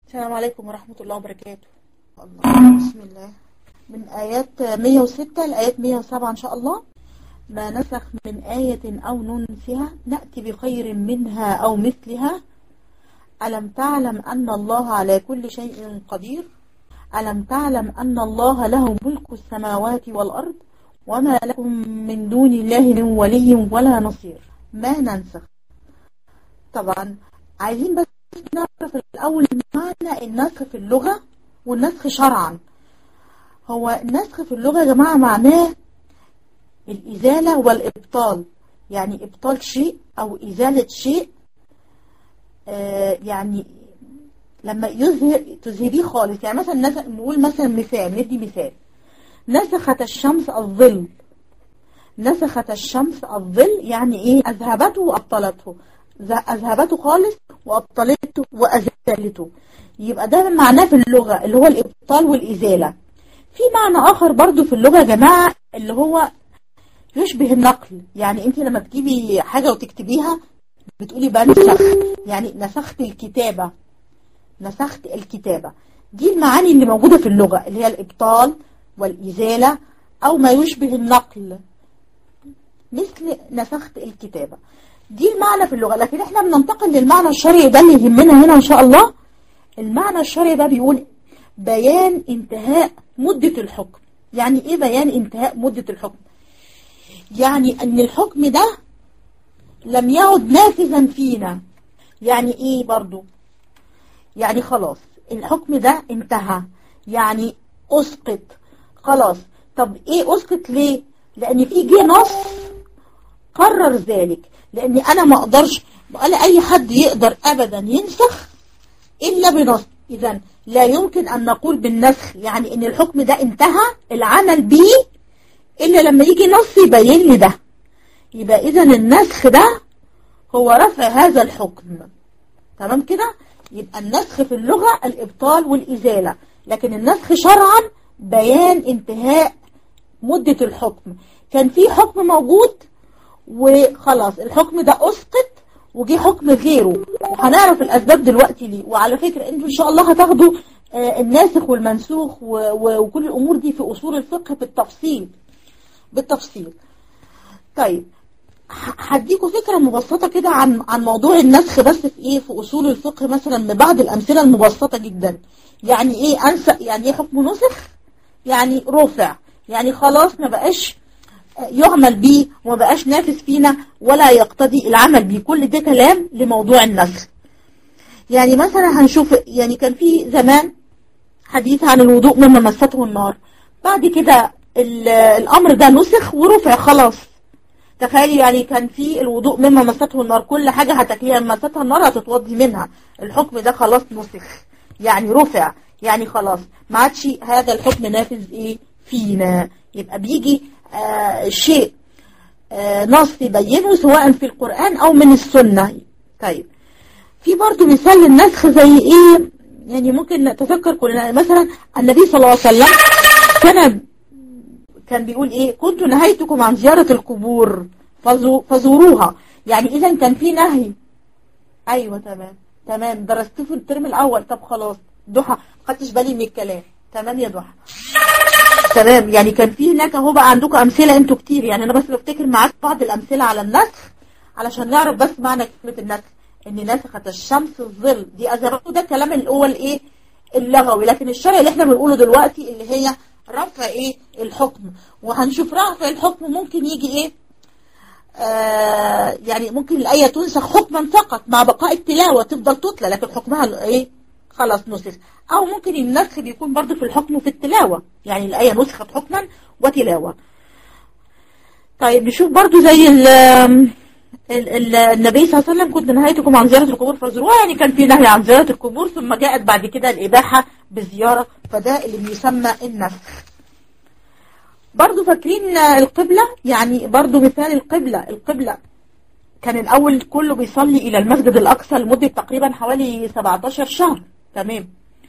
السلام عليكم ورحمة الله وبركاته الله بسم الله من آيات 106 لآيات 107 إن شاء الله ما نسخ من آية أو ننسها نأتي بخير منها أو مثلها ألم تعلم أن الله على كل شيء قدير ألم تعلم أن الله له ملك السماوات والأرض وما لكم من دون الله من ولي ولا نصير ما ننسخ طبعا عايزين بس نعرف الأول معنى النسخ في اللغة والنسخ شرعا هو النسخ في اللغة يا جماعة معناه الإزالة والإبطال يعني إبطال شيء أو إزالة شيء آه يعني لما يظهر تذهبيه خالص يعني مثلا نقول مثلا مثال ندي مثال نسخت الشمس الظل نسخت الشمس الظل يعني ايه اذهبته وابطلته اذهبته خالص وابطلته وازالته يبقى ده معناه في اللغة اللي هو الابطال والازالة في معنى اخر برضو في اللغة يا جماعة اللي هو يشبه النقل يعني انت لما تجيبي حاجة وتكتبيها بتقولي بنسخ يعني نسخت الكتابة نسخت الكتابة دي المعاني اللي موجودة في اللغة اللي هي الابطال والإزالة أو ما يشبه النقل مثل نسخت الكتابة دي المعنى في اللغة لكن احنا بننتقل للمعنى الشرعي ده اللي يهمنا هنا إن شاء الله المعنى الشرعي ده بيقول بيان انتهاء مدة الحكم يعني ايه بيان انتهاء مدة الحكم يعني ان الحكم ده لم يعد نافذا فينا يعني ايه برضو يعني خلاص الحكم ده انتهى يعني اسقط خلاص طب ايه اسقط ليه لان في جه نص قرر ذلك لان انا ما اقدرش ولا اي حد يقدر ابدا ينسخ الا بنص اذا لا يمكن ان نقول بالنسخ يعني ان الحكم ده انتهى العمل به الا لما يجي نص يبين لي ده يبقى اذا النسخ ده هو رفع هذا الحكم تمام كده يبقى النسخ في اللغة الابطال والازالة لكن النسخ شرعا بيان انتهاء مدة الحكم كان في حكم موجود وخلاص الحكم ده اسقط وجي حكم غيره هنعرف الاسباب دلوقتي ليه وعلى فكرة انتوا ان شاء الله هتاخدوا الناسخ والمنسوخ وكل الامور دي في اصول الفقه بالتفصيل بالتفصيل طيب هديكوا فكرة مبسطة كده عن عن موضوع النسخ بس في ايه في اصول الفقه مثلا ببعض الامثلة المبسطة جدا يعني ايه انسى يعني ايه حكم نسخ يعني رفع يعني خلاص ما بقاش يعمل بيه وما بقاش نافذ فينا ولا يقتضي العمل بيه كل ده كلام لموضوع النسخ يعني مثلا هنشوف يعني كان في زمان حديث عن الوضوء مما مسته النار بعد كده الامر ده نسخ ورفع خلاص تخيلي يعني كان في الوضوء مما مسته النار كل حاجة هتاكليها مما مستها النار هتتوضي منها الحكم ده خلاص نسخ يعني رفع يعني خلاص ما عادش هذا الحكم نافذ ايه فينا يبقى بيجي آه شيء آه نص يبينه سواء في القرآن او من السنة طيب في برضو مثال للنسخ زي ايه يعني ممكن نتذكر كلنا مثلا النبي صلى الله عليه وسلم كان كان بيقول ايه كنت نهيتكم عن زيارة القبور فزوروها يعني اذا كان في نهي ايوه تمام تمام درستوه في الترم الاول طب خلاص ضحى خدتش بالي من الكلام تمام يا ضحى تمام يعني كان في هناك اهو بقى عندكم امثله انتوا كتير يعني انا بس بفتكر معاك بعض الامثله على النسخ علشان نعرف بس معنى كلمه النسخ ان نسخت الشمس الظل دي اذرته ده الكلام الاول ايه اللغوي لكن الشرع اللي احنا بنقوله دلوقتي اللي هي رفع ايه الحكم وهنشوف رفع الحكم ممكن يجي ايه آه يعني ممكن الآية تنسخ حكما فقط مع بقاء التلاوة تفضل تتلى لكن حكمها ايه خلاص نسخ او ممكن النسخ بيكون برضه في الحكم وفي التلاوة يعني الآية نسخت حكما وتلاوة طيب نشوف برضه زي ال ال النبي صلى الله عليه وسلم كنت نهايتكم عن زيارة القبور فزوروها يعني كان في نهي عن زيارة القبور ثم جاءت بعد كده الإباحة بالزيارة فده اللي بيسمى النسخ برضو فاكرين القبلة يعني برضو مثال القبلة القبلة كان الأول كله بيصلي إلى المسجد الأقصى لمدة تقريبا حوالي 17 شهر تمام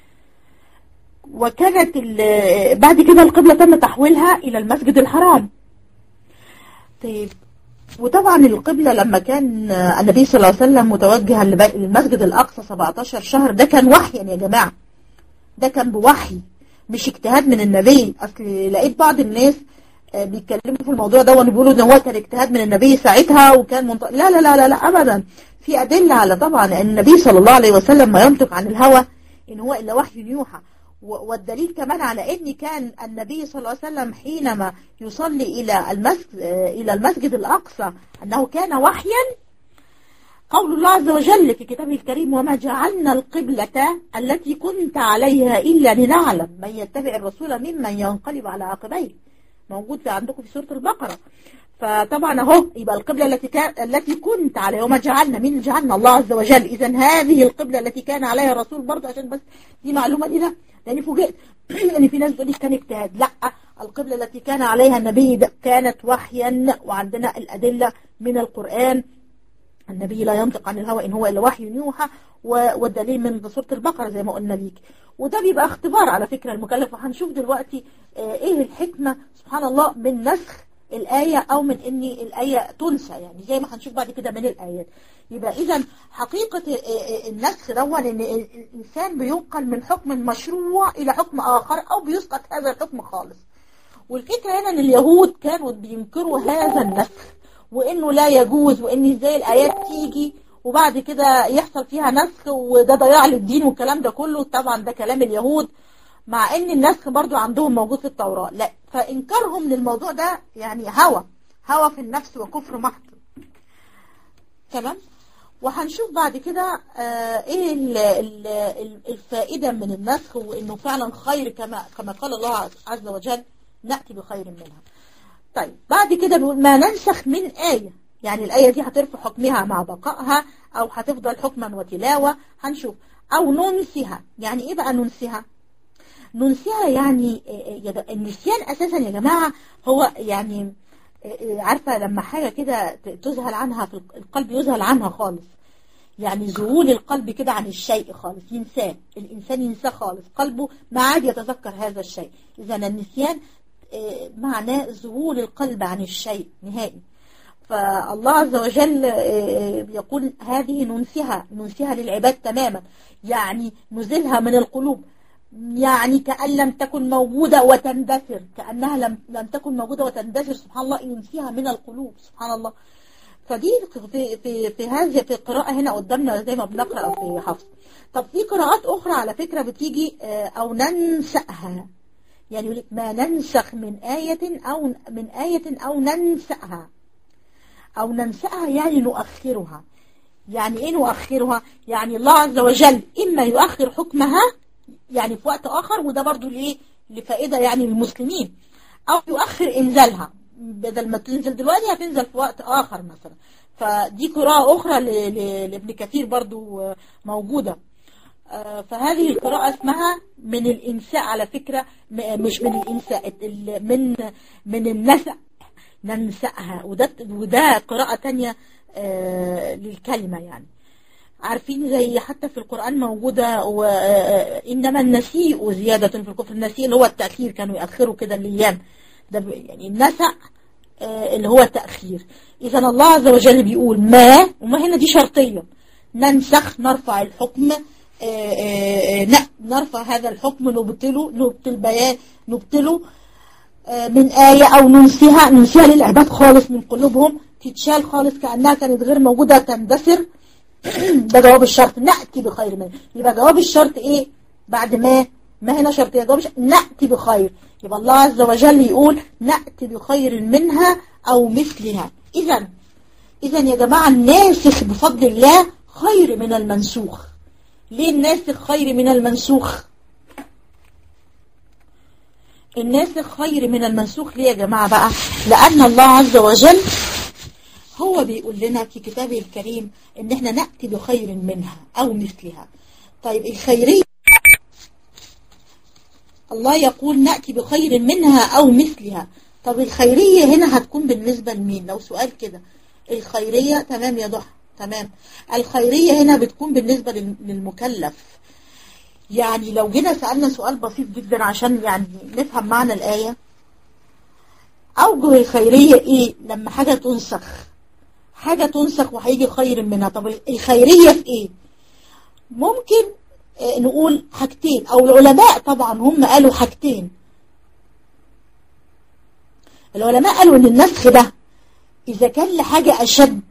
وكانت بعد كده القبلة تم تحويلها إلى المسجد الحرام طيب وطبعا القبلة لما كان النبي صلى الله عليه وسلم متوجها للمسجد الأقصى 17 شهر ده كان وحيا يا جماعة ده كان بوحي مش اجتهاد من النبي أصل لقيت بعض الناس بيتكلموا في الموضوع ده وبيقولوا ان هو كان اجتهاد من النبي ساعتها وكان منط... لا لا لا لا لا ابدا في ادله على طبعا ان النبي صلى الله عليه وسلم ما ينطق عن الهوى ان هو الا وحي يوحى والدليل كمان على ان كان النبي صلى الله عليه وسلم حينما يصلي الى المسجد الى المسجد الاقصى انه كان وحيا قول الله عز وجل في كتابه الكريم وما جعلنا القبلة التي كنت عليها إلا لنعلم من يتبع الرسول ممن ينقلب على عقبيه موجود في عندكم في سورة البقرة فطبعا اهو يبقى القبلة التي كان التي كنت عليها وما جعلنا مين جعلنا الله عز وجل اذا هذه القبلة التي كان عليها الرسول برضه عشان بس دي معلومة دي لا لاني فوجئت ان في ناس بتقول كان اجتهاد لا القبلة التي كان عليها النبي كانت وحيا وعندنا الادلة من القرآن النبي لا ينطق عن الهوى إن هو إلا وحي يوحى والدليل من سورة البقرة زي ما قلنا ليك وده بيبقى اختبار على فكرة المكلف وهنشوف دلوقتي إيه الحكمة سبحان الله من نسخ الآية أو من إن الآية تنسى يعني زي ما هنشوف بعد كده من الآيات يبقى إذا حقيقة النسخ دون إن الإنسان بينقل من حكم مشروع إلى حكم آخر أو بيسقط هذا الحكم خالص والفكرة هنا إن اليهود كانوا بينكروا هذا النسخ وانه لا يجوز وان ازاي الايات تيجي وبعد كده يحصل فيها نسخ وده ضياع للدين والكلام ده كله طبعا ده كلام اليهود مع ان النسخ برضو عندهم موجود في التوراة لا فانكارهم للموضوع ده يعني هوى هوى في النفس وكفر محض تمام وهنشوف بعد كده آه ايه ال ال الفائدة من النسخ وانه فعلا خير كما كما قال الله عز وجل نأتي بخير منها طيب بعد كده بنقول ما ننسخ من آية يعني الآية دي هترفع حكمها مع بقائها أو هتفضل حكما وتلاوة هنشوف أو ننسها يعني إيه بقى ننسها ننسها يعني النسيان أساسا يا جماعة هو يعني عارفة لما حاجة كده تذهل عنها في القلب يذهل عنها خالص يعني ذهول القلب كده عن الشيء خالص ينساه الإنسان ينساه خالص قلبه ما عاد يتذكر هذا الشيء إذا النسيان معناه ذهول القلب عن الشيء نهائي فالله عز وجل يقول هذه ننسها ننسها للعباد تماما يعني نزلها من القلوب يعني كأن لم تكن موجودة وتندثر كأنها لم, لم تكن موجودة وتندثر سبحان الله ينسيها من القلوب سبحان الله فدي في, في, في هذه في القراءة هنا قدامنا زي ما بنقرأ في حفظ طب في قراءات أخرى على فكرة بتيجي أو ننسأها يعني يقول ما ننسخ من آية أو من آية أو ننسأها أو ننسأها يعني نؤخرها يعني إيه نؤخرها يعني الله عز وجل إما يؤخر حكمها يعني في وقت آخر وده برضو ليه لفائدة يعني للمسلمين أو يؤخر إنزالها بدل ما تنزل دلوقتي هتنزل في وقت آخر مثلا فدي قراءة أخرى لابن كثير برضو موجودة فهذه القراءة اسمها من الإنساء على فكرة مش من الإنساء من من النسأ ننسأها وده وده قراءة تانية للكلمة يعني عارفين زي حتى في القرآن موجودة وإنما النسيء زيادة في الكفر النسيء اللي هو التأخير كانوا يأخروا كده الأيام ده يعني النسأ اللي هو التأخير إذا الله عز وجل بيقول ما وما هنا دي شرطية ننسخ نرفع الحكم نرفع هذا الحكم نبطله نبطل بيان نبطله من آية أو ننسيها ننسيها للعباد خالص من قلوبهم تتشال خالص كأنها كانت غير موجودة تندثر ده جواب الشرط نأتي بخير منه يبقى جواب الشرط إيه بعد ما ما هنا شرطية جواب الشرط نأتي بخير يبقى الله عز وجل يقول نأتي بخير منها أو مثلها إذا إذا يا جماعة الناسخ بفضل الله خير من المنسوخ ليه الناسخ خير من المنسوخ الناسخ خير من المنسوخ ليه يا جماعة بقى لأن الله عز وجل هو بيقول لنا في كتابه الكريم ان احنا نأتي بخير منها او مثلها طيب الخيرية الله يقول نأتي بخير منها او مثلها طب الخيرية هنا هتكون بالنسبة لمين لو سؤال كده الخيرية تمام يا ضحى تمام الخيرية هنا بتكون بالنسبة للمكلف يعني لو جينا سألنا سؤال بسيط جدا عشان يعني نفهم معنى الآية أوجه الخيرية إيه لما حاجة تنسخ حاجة تنسخ وهيجي خير منها طب الخيرية في ايه ممكن آه، نقول حاجتين او العلماء طبعا هم قالوا حاجتين العلماء قالوا ان النسخ ده اذا كان لحاجة اشد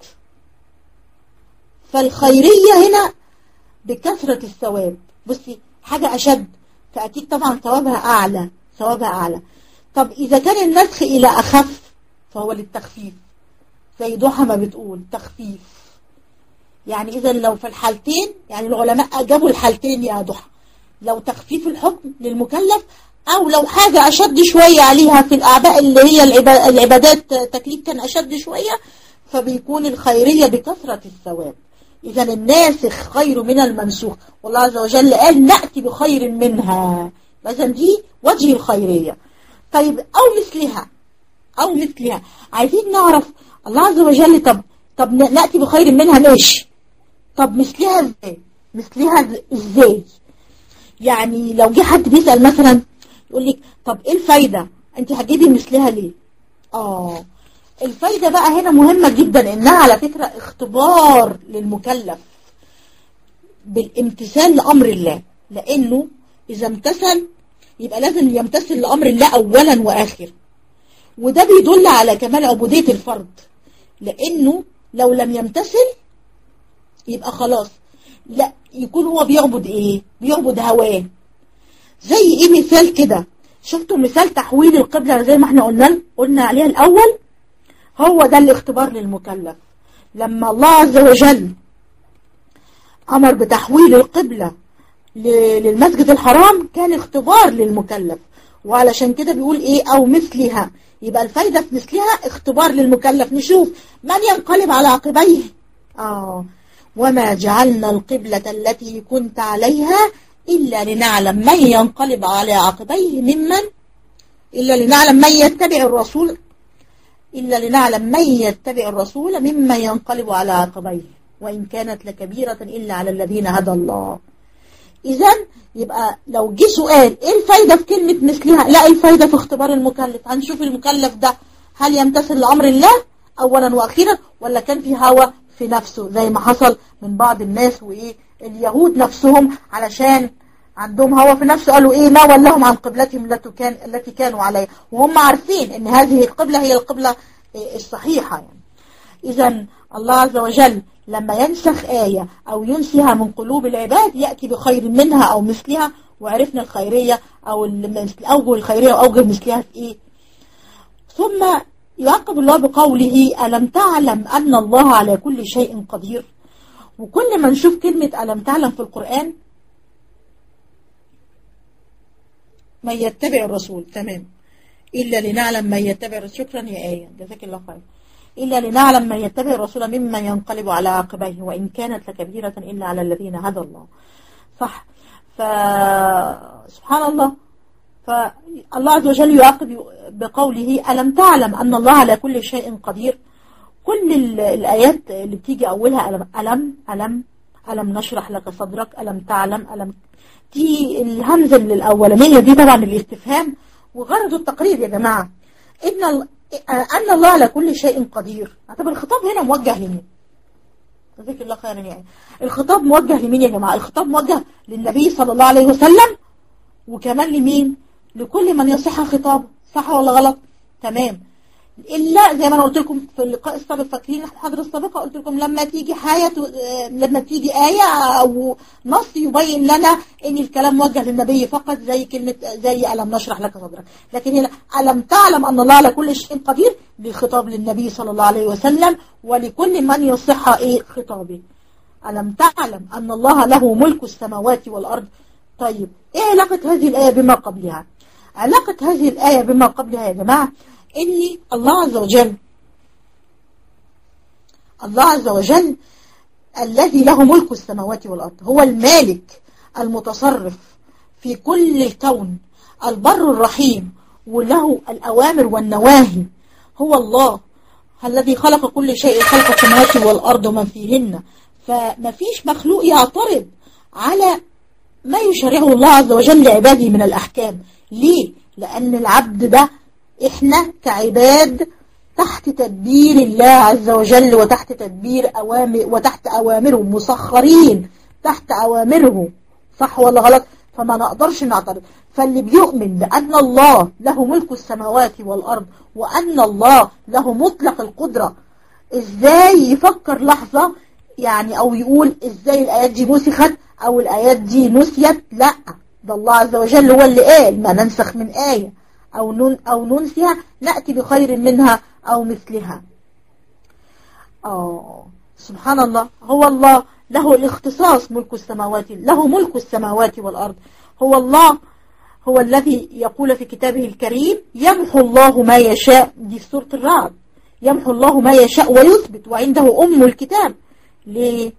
فالخيرية هنا بكثرة الثواب بصي حاجة اشد فاكيد طبعا ثوابها اعلى ثوابها اعلى طب اذا كان النسخ الى اخف فهو للتخفيف زي ضحى ما بتقول تخفيف يعني اذا لو في الحالتين يعني العلماء جابوا الحالتين يا ضحى لو تخفيف الحكم للمكلف او لو حاجة اشد شوية عليها في الاعباء اللي هي العبا- العبادات تكليف كان اشد شوية فبيكون الخيرية بكثرة الثواب اذا الناسخ خير من المنسوخ والله عز وجل قال نأتي بخير منها اذا دي وجه الخيرية طيب او مثلها او مثلها عايزين نعرف الله عز وجل طب طب ن- نأتي بخير منها ماشي طب مثلها ازاي مثلها ز- ازاي يعني لو جه حد بيسأل مثلا يقول لك طب ايه الفايدة انت هتجيبي مثلها ليه اه الفايدة بقى هنا مهمة جدا انها على فكرة اختبار للمكلف بالامتثال لأمر الله لانه اذا امتثل يبقى لازم يمتثل لأمر الله اولا واخر وده بيدل على كمال عبودية الفرد لانه لو لم يمتثل يبقى خلاص لا يكون هو بيعبد ايه بيعبد هواه زي ايه مثال كده شفتوا مثال تحويل القبلة زي ما احنا قلنا قلنا عليها الاول هو ده الاختبار للمكلف لما الله عز وجل امر بتحويل القبلة ل- للمسجد الحرام كان اختبار للمكلف وعلشان كده بيقول ايه او مثلها يبقى الفايدة في مثلها اختبار للمكلف نشوف من ينقلب على عقبيه اه وما جعلنا القبلة التي كنت عليها إلا لنعلم من ينقلب على عقبيه ممن إلا لنعلم من يتبع الرسول إلا لنعلم من يتبع الرسول ممن ينقلب على عقبيه وإن كانت لكبيرة إلا على الذين هدى الله إذا يبقى لو جه سؤال إيه الفايدة في كلمة مثلها لا الفايدة في اختبار المكلف هنشوف المكلف ده هل يمتثل لأمر الله أولا وأخيرا ولا كان في هوى في نفسه زي ما حصل من بعض الناس وإيه اليهود نفسهم علشان عندهم هوى في نفسه قالوا إيه ما ولاهم عن قبلتهم التي كان التي كانوا عليها وهم عارفين إن هذه القبلة هي القبلة إيه، الصحيحة يعني إذا الله عز وجل لما ينسخ آية أو ينسيها من قلوب العباد يأتي بخير منها أو مثلها وعرفنا الخيرية أو المثل- أوجه الخيرية وأوجه مثلها في إيه ثم يعقب الله بقوله ألم تعلم أن الله على كل شيء قدير وكل ما نشوف كلمة ألم تعلم في القرآن من يتبع الرسول تمام إلا لنعلم من يتبع الرسول شكرا يا آية جزاك الله خير إلا لنعلم من يتبع الرسول ممن ينقلب على عقبيه وإن كانت لكبيرة إلا على الذين هدى الله صح فسبحان الله فالله عز وجل يعاقب بقوله ألم تعلم أن الله على كل شيء قدير كل ال- الآيات اللي بتيجي أولها ألم ألم ألم ألم نشرح لك صدرك ألم تعلم ألم دي الهمزة الأولانية دي طبعا الاستفهام وغرض التقرير يا جماعة إن ال- أن الله على كل شيء قدير طب الخطاب هنا موجه لمين جزاك الله خيرا يعني الخطاب موجه لمين يا جماعة الخطاب موجه للنبي صلى الله عليه وسلم وكمان لمين لكل من يصح خطابه صح ولا غلط تمام إلا زي ما أنا قلت لكم في اللقاء السابق فاكرين الحضرة السابقة قلت لكم لما تيجي حياة لما تيجي آية أو نص يبين لنا إن الكلام موجه للنبي فقط زي كلمة زي ألم نشرح لك صدرك لكن هنا ألم تعلم أن الله على كل شيء قدير بخطاب للنبي صلى الله عليه وسلم ولكل من يصح إيه خطابه ألم تعلم أن الله له ملك السماوات والأرض طيب إيه علاقة هذه الآية بما قبلها علاقة هذه الآية بما قبلها يا جماعة إن الله عز وجل الله عز وجل الذي له ملك السماوات والأرض هو المالك المتصرف في كل الكون البر الرحيم وله الأوامر والنواهي هو الله الذي خلق كل شيء خلق السماوات والأرض ومن فيهن فما فيش مخلوق يعترض على ما يشرعه الله عز وجل لعباده من الأحكام ليه؟ لأن العبد ده إحنا كعباد تحت تدبير الله عز وجل وتحت تدبير أوامر وتحت أوامره مسخرين تحت أوامره صح ولا غلط فما نقدرش نعترض فاللي بيؤمن بأن الله له ملك السماوات والأرض وأن الله له مطلق القدرة ازاي يفكر لحظة يعني او يقول ازاي الايات دي نسخت او الايات دي نسيت لا ده الله عز وجل هو اللي قال ما ننسخ من آية او نن او ننسيها نأتي بخير منها او مثلها اه سبحان الله هو الله له الاختصاص ملك السماوات له ملك السماوات والأرض هو الله هو الذي يقول في كتابه الكريم يمحو الله ما يشاء دي في سورة الرعد يمحو الله ما يشاء ويثبت وعنده أم الكتاب ليه؟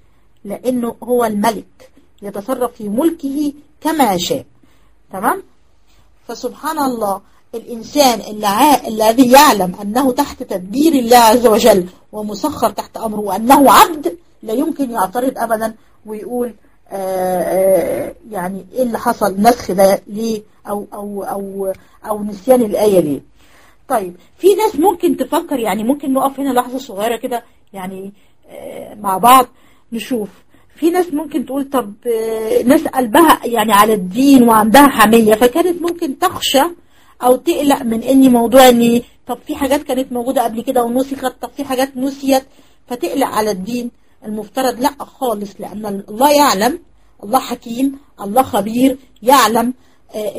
لأنه هو الملك يتصرف في ملكه كما شاء تمام؟ فسبحان الله الإنسان اللي ع... الذي يعلم أنه تحت تدبير الله عز وجل ومسخر تحت أمره وأنه عبد لا يمكن يعترض أبدا ويقول آآ آآ يعني إيه اللي حصل نسخ ده ليه أو, أو, أو, أو نسيان الآية ليه طيب في ناس ممكن تفكر يعني ممكن نقف هنا لحظة صغيرة كده يعني مع بعض نشوف في ناس ممكن تقول طب ناس قلبها يعني على الدين وعندها حمية فكانت ممكن تخشى او تقلق من اني موضوع اني طب في حاجات كانت موجودة قبل كده ونسخت طب في حاجات نسيت فتقلق على الدين المفترض لا خالص لان الله يعلم الله حكيم الله خبير يعلم آآ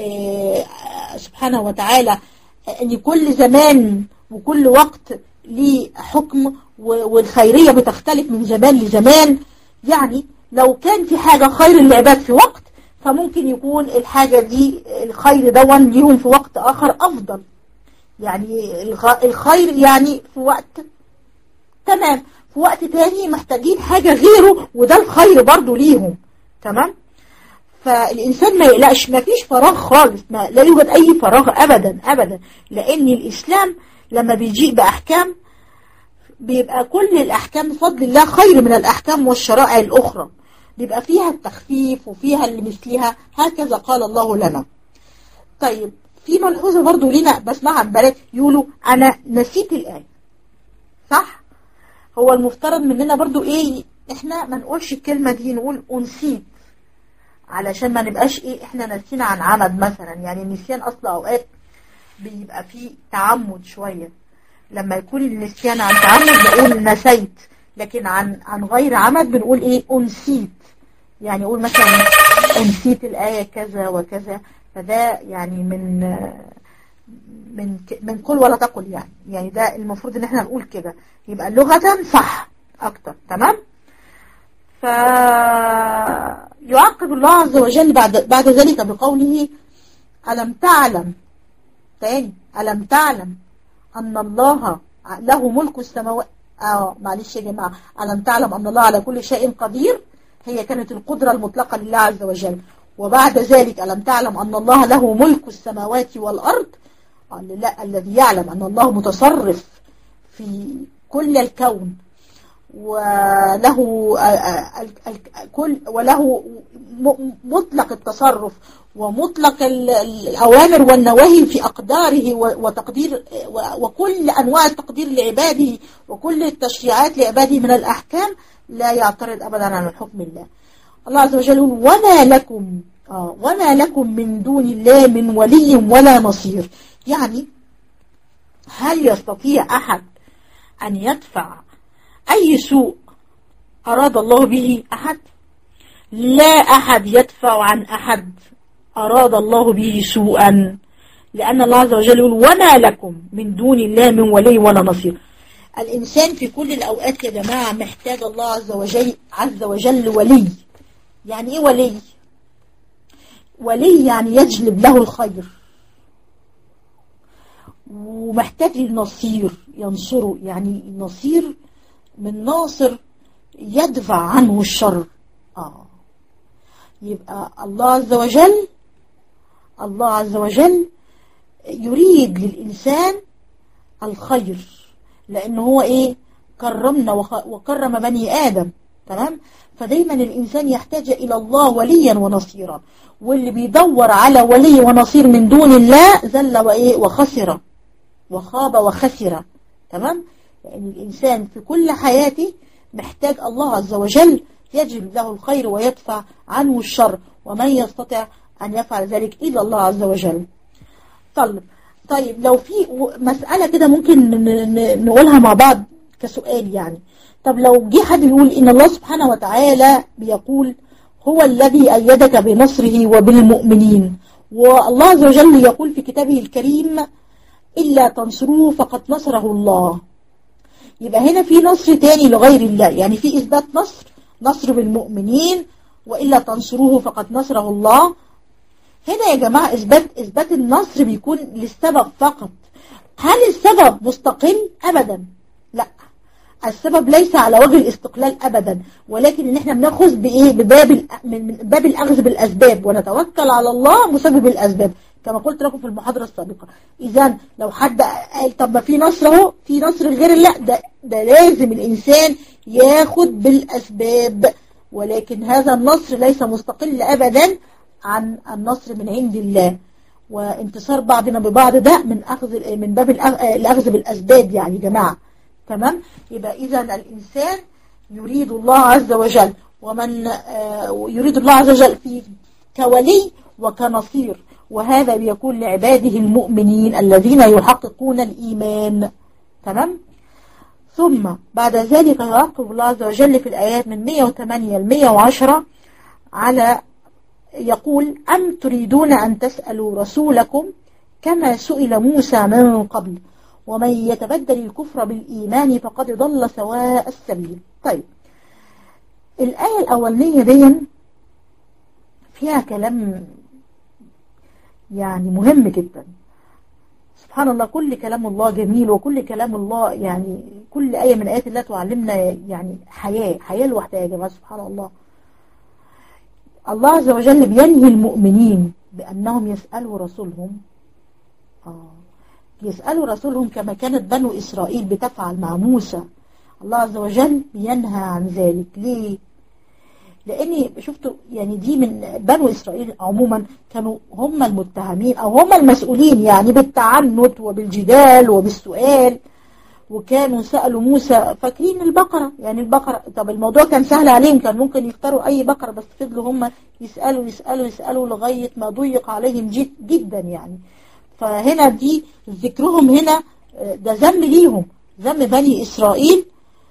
آآ سبحانه وتعالى ان كل زمان وكل وقت ليه حكم والخيرية بتختلف من زمان لزمان يعني لو كان في حاجة خير للعباد في وقت فممكن يكون الحاجة دي الخير دون ليهم في وقت آخر أفضل يعني الخير يعني في وقت تمام في وقت تاني محتاجين حاجة غيره وده الخير برضو ليهم تمام فالإنسان ما يقلقش ما فيش فراغ خالص ما لا يوجد أي فراغ أبدا أبدا لأن الإسلام لما بيجيء بأحكام بيبقى كل الأحكام بفضل الله خير من الأحكام والشرائع الأخرى بيبقى فيها التخفيف وفيها اللي مثلها هكذا قال الله لنا طيب في ملحوظة برضو لنا بسمعها ببالات يقولوا أنا نسيت الآية صح هو المفترض مننا برضو إيه إحنا ما نقولش الكلمة دي نقول أنسيت علشان ما نبقاش إيه إحنا نسينا عن عمد مثلا يعني النسيان أصلا أوقات بيبقى فيه تعمد شوية لما يكون النسيان عن تعمد بقول نسيت لكن عن عن غير عمد بنقول ايه انسيت يعني اقول مثلا انسيت الآية كذا وكذا فده يعني من من من قل ولا تقل يعني يعني ده المفروض ان احنا نقول كده يبقى لغة صح اكتر تمام ف يعقب الله عز وجل بعد بعد ذلك بقوله ألم تعلم تاني ألم تعلم أن الله له ملك السماوات اه معلش يا جماعة ألم تعلم أن الله على كل شيء قدير هي كانت القدرة المطلقة لله عز وجل وبعد ذلك ألم تعلم أن الله له ملك السماوات والأرض لا الذي يعلم أن الله متصرف في كل الكون وله كل وله مطلق التصرف ومطلق الأوامر والنواهي في أقداره وتقدير وكل أنواع التقدير لعباده وكل التشريعات لعباده من الأحكام لا يعترض أبدا عن حكم الله الله عز وجل يقول وما لكم آه وما لكم من دون الله من ولي ولا نصير يعني هل يستطيع أحد أن يدفع أي سوء أراد الله به أحد لا أحد يدفع عن أحد أراد الله به سوءا لأن الله عز وجل يقول وما لكم من دون الله من ولي ولا نصير الإنسان في كل الأوقات يا جماعة محتاج الله عز وجل, عز وجل ولي يعني إيه ولي ولي يعني يجلب له الخير ومحتاج لنصير ينصره يعني نصير من ناصر يدفع عنه الشر آه. يبقى الله عز وجل الله عز وجل يريد للإنسان الخير لأن هو إيه كرمنا وكرم بني آدم تمام فدايما الإنسان يحتاج إلى الله وليا ونصيرا واللي بيدور على ولي ونصير من دون الله زل وإيه وخسر وخاب وخسر تمام لأن الإنسان في كل حياته محتاج الله عز وجل يجلب له الخير ويدفع عنه الشر ومن يستطيع أن يفعل ذلك إلا الله عز وجل طيب طيب لو في مسألة كده ممكن نقولها مع بعض كسؤال يعني طب لو جه حد يقول إن الله سبحانه وتعالى بيقول هو الذي أيدك بنصره وبالمؤمنين والله عز وجل يقول في كتابه الكريم إلا تنصروه فقد نصره الله يبقى هنا في نصر تاني لغير الله يعني في إثبات نصر نصر بالمؤمنين وإلا تنصروه فقد نصره الله هنا يا جماعة إثبات, إثبات النصر بيكون للسبب فقط هل السبب مستقل أبدا لا السبب ليس على وجه الاستقلال أبدا ولكن ان احنا بناخذ بإيه بباب من باب الأخذ بالأسباب ونتوكل على الله مسبب الأسباب كما قلت لكم في المحاضرة السابقة إذا لو حد قال طب ما في نصر اهو في نصر غير لا ده, ده لازم الإنسان ياخد بالأسباب ولكن هذا النصر ليس مستقل أبدا عن النصر من عند الله وانتصار بعضنا ببعض ده من أخذ من باب الأخذ بالأسباب يعني جماعة تمام يبقى إذا الإنسان يريد الله عز وجل ومن يريد الله عز وجل في كولي وكنصير وهذا بيكون لعباده المؤمنين الذين يحققون الإيمان تمام ثم بعد ذلك يعقب الله عز وجل في الآيات من 108 ل 110 على يقول أم تريدون أن تسألوا رسولكم كما سئل موسى من قبل ومن يتبدل الكفر بالإيمان فقد ضل سواء السبيل طيب الآية الأولية دي فيها كلام يعني مهم جدا سبحان الله كل كلام الله جميل وكل كلام الله يعني كل آية من آيات الله تعلمنا يعني حياة حياة لوحدها يا جماعة سبحان الله الله عز وجل بينهي المؤمنين بأنهم يسألوا رسولهم آه يسألوا رسولهم كما كانت بنو إسرائيل بتفعل مع موسى الله عز وجل ينهى عن ذلك ليه؟ لأني شفتوا يعني دي من بنو إسرائيل عموما كانوا هم المتهمين أو هم المسؤولين يعني بالتعنت وبالجدال وبالسؤال وكانوا سألوا موسى فاكرين البقرة يعني البقرة طب الموضوع كان سهل عليهم كان ممكن يختاروا أي بقرة بس فضلوا هم يسألوا يسألوا يسألوا لغاية ما ضيق عليهم جد جدا يعني فهنا دي ذكرهم هنا ده ذم ليهم ذم بني إسرائيل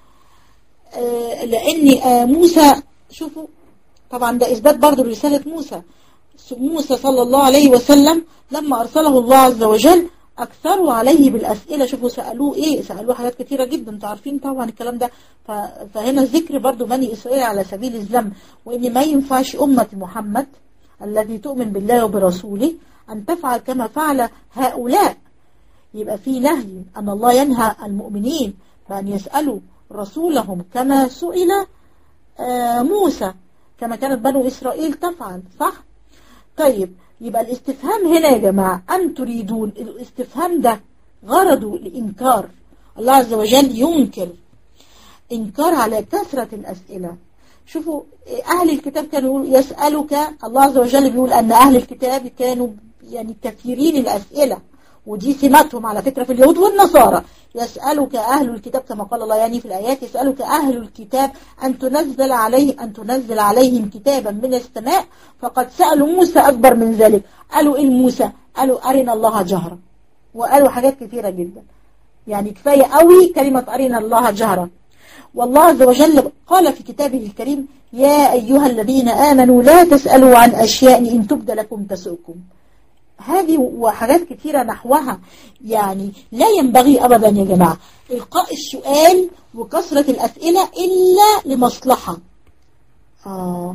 لأن موسى شوفوا طبعا ده إثبات برضو رسالة موسى موسى صلى الله عليه وسلم لما أرسله الله عز وجل أكثروا عليه بالأسئلة شوفوا سألوه إيه سألوه حاجات كتيرة جدا انتوا عارفين طبعا الكلام ده فهنا ذكر برضو بني إسرائيل على سبيل الذم وإن ما ينفعش أمة محمد الذي تؤمن بالله وبرسوله أن تفعل كما فعل هؤلاء يبقى في نهي أن الله ينهى المؤمنين بأن يسألوا رسولهم كما سئل موسى كما كانت بنو إسرائيل تفعل صح؟ طيب يبقى الاستفهام هنا يا جماعة أم تريدون الاستفهام ده غرضه الإنكار الله عز وجل ينكر إنكار على كثرة الأسئلة شوفوا أهل الكتاب كانوا يسألك الله عز وجل بيقول أن أهل الكتاب كانوا يعني كثيرين الأسئلة ودي سماتهم على فكرة في اليهود والنصارى يسألك أهل الكتاب كما قال الله يعني في الآيات يسألك أهل الكتاب أن تنزل عليه أن تنزل عليهم كتابا من السماء فقد سألوا موسى أكبر من ذلك قالوا إيه موسى قالوا أرنا الله جهرا وقالوا حاجات كثيرة جدا يعني كفاية قوي كلمة أرنا الله جهرا والله عز وجل قال في كتابه الكريم يا أيها الذين آمنوا لا تسألوا عن أشياء إن تبد لكم تسؤكم هذه وحاجات كثيرة نحوها يعني لا ينبغي أبدا يا جماعة إلقاء السؤال وكثرة الأسئلة إلا لمصلحة آه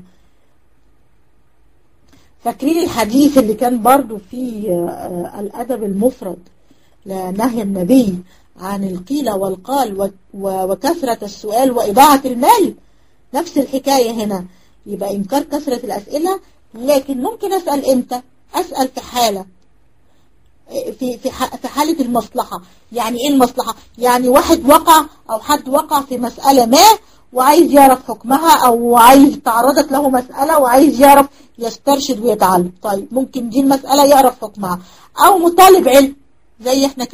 فاكرين الحديث اللي كان برضو في آه الأدب المفرد لنهي النبي عن القيل والقال وكثرة السؤال وإضاعة المال نفس الحكاية هنا يبقى إنكار كثرة الأسئلة لكن ممكن أسأل إمتى أسأل في حالة في في في حالة المصلحة يعني إيه المصلحة يعني واحد وقع أو حد وقع في مسألة ما وعايز يعرف حكمها أو عايز تعرضت له مسألة وعايز يعرف يسترشد ويتعلم طيب ممكن دي المسألة يعرف حكمها أو مطالب علم زي احنا كده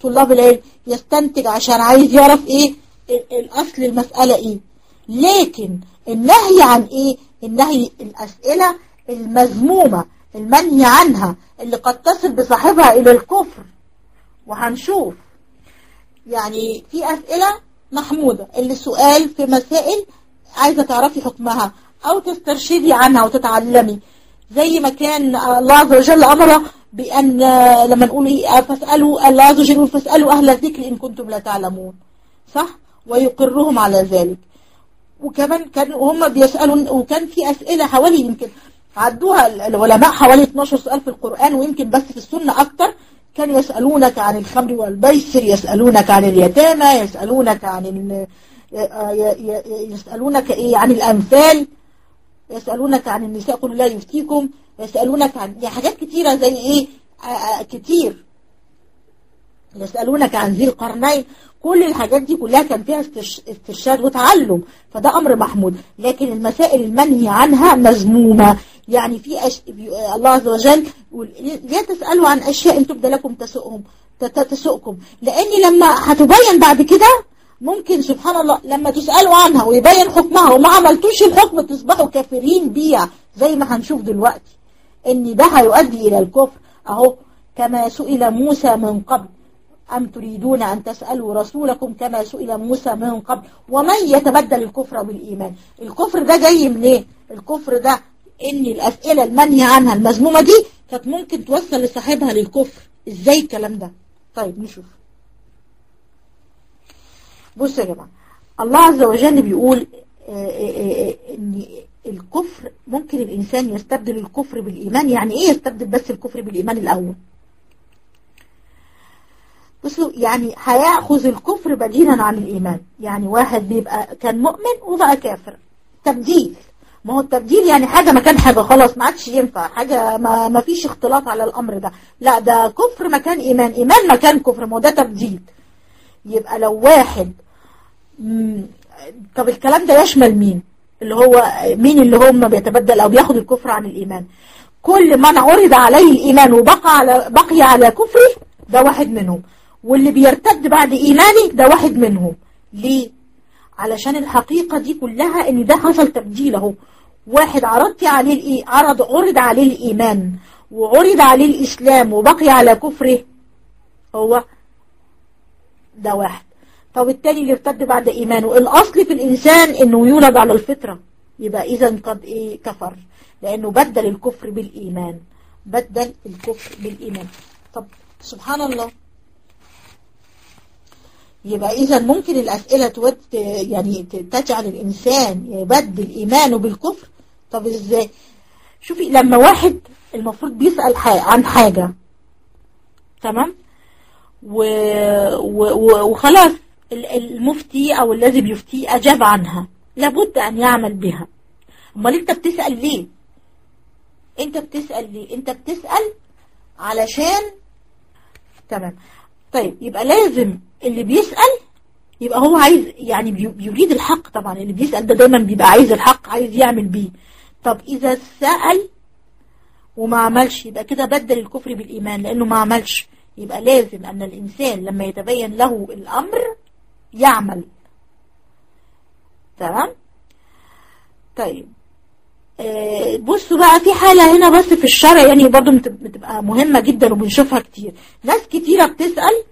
طلاب العلم يستنتج عشان عايز يعرف ايه الاصل المسألة ايه لكن النهي عن ايه النهي الاسئلة المذمومة المنهي عنها اللي قد تصل بصاحبها الى الكفر وهنشوف يعني في اسئلة محمودة اللي سؤال في مسائل عايزة تعرفي حكمها او تسترشدي عنها وتتعلمي زي ما كان الله عز وجل امر بان لما نقول ايه فاسالوا الله عز وجل فاسالوا اهل الذكر ان كنتم لا تعلمون صح ويقرهم على ذلك وكمان كان هم بيسالوا وكان في اسئله حوالي يمكن عدوها العلماء حوالي 12 سؤال في القران ويمكن بس في السنه اكتر كانوا يسالونك عن الخمر والميسر يسالونك عن اليتامى يسالونك عن ال... يسالونك ايه عن الانفال يسألونك عن النساء قل لا يفتيكم يسألونك عن يعني حاجات كتيرة زي ايه آآ كتير يسألونك عن ذي القرنين كل الحاجات دي كلها كان فيها استرشاد وتعلم فده أمر محمود لكن المسائل المنهي عنها مذمومة يعني في أش... الله عز وجل لا تسألوا عن أشياء إن تبدأ لكم تسؤهم تسؤكم لأن لما هتبين بعد كده ممكن سبحان الله لما تسألوا عنها ويبين حكمها وما عملتوش الحكم تصبحوا كافرين بيها زي ما هنشوف دلوقتي ان ده هيؤدي الى الكفر اهو كما سئل موسى من قبل أم تريدون أن تسألوا رسولكم كما سئل موسى من قبل ومن يتبدل الكفر بالإيمان الكفر ده جاي منين إيه؟ الكفر ده ان الأسئلة المنهي عنها المذمومة دي كانت ممكن توصل لصاحبها للكفر ازاي الكلام ده طيب نشوف بصوا يا جماعة الله عز وجل بيقول ان الكفر ممكن الإنسان يستبدل الكفر بالإيمان يعني إيه يستبدل بس الكفر بالإيمان الأول بصوا يعني هياخذ الكفر بديلا عن الإيمان يعني واحد بيبقى كان مؤمن وبقى كافر تبديل ما هو التبديل يعني حاجة مكان حاجة خلاص ما عادش ينفع حاجة ما, ما فيش اختلاط على الأمر ده لا ده كفر مكان إيمان إيمان مكان كفر ما هو ده تبديل يبقى لو واحد مم. طب الكلام ده يشمل مين اللي هو مين اللي هم بيتبدل او بياخد الكفر عن الايمان كل من عرض عليه الايمان وبقى على بقي على كفره ده واحد منهم واللي بيرتد بعد ايمانه ده واحد منهم ليه علشان الحقيقة دي كلها ان ده حصل تبديل اهو واحد عرضت عليه الايه عرض عرض عليه الايمان وعرض عليه الاسلام وبقي على كفره هو ده واحد طب التاني اللي ارتد بعد إيمانه الأصل في الإنسان إنه يولد على الفطرة يبقى إذا قد إيه كفر لأنه بدل الكفر بالإيمان بدل الكفر بالإيمان طب سبحان الله يبقى إذا ممكن الأسئلة تود يعني تجعل الإنسان يبدل إيمانه بالكفر طب إزاي شوفي لما واحد المفروض بيسأل عن حاجة تمام و... و... وخلاص المفتي او الذي بيفتي اجاب عنها لابد ان يعمل بها امال انت بتسأل ليه انت بتسأل ليه انت بتسأل علشان تمام طيب يبقى لازم اللي بيسأل يبقى هو عايز يعني بيريد الحق طبعا اللي بيسأل ده دايما بيبقى عايز الحق عايز يعمل بيه طب اذا سأل وما عملش يبقى كده بدل الكفر بالإيمان لأنه ما عملش يبقى لازم أن الإنسان لما يتبين له الأمر يعمل تمام طيب آه بصوا بقى في حالة هنا بس في الشرع يعني برضو بتبقى مهمة جدا وبنشوفها كتير ناس كتيرة بتسأل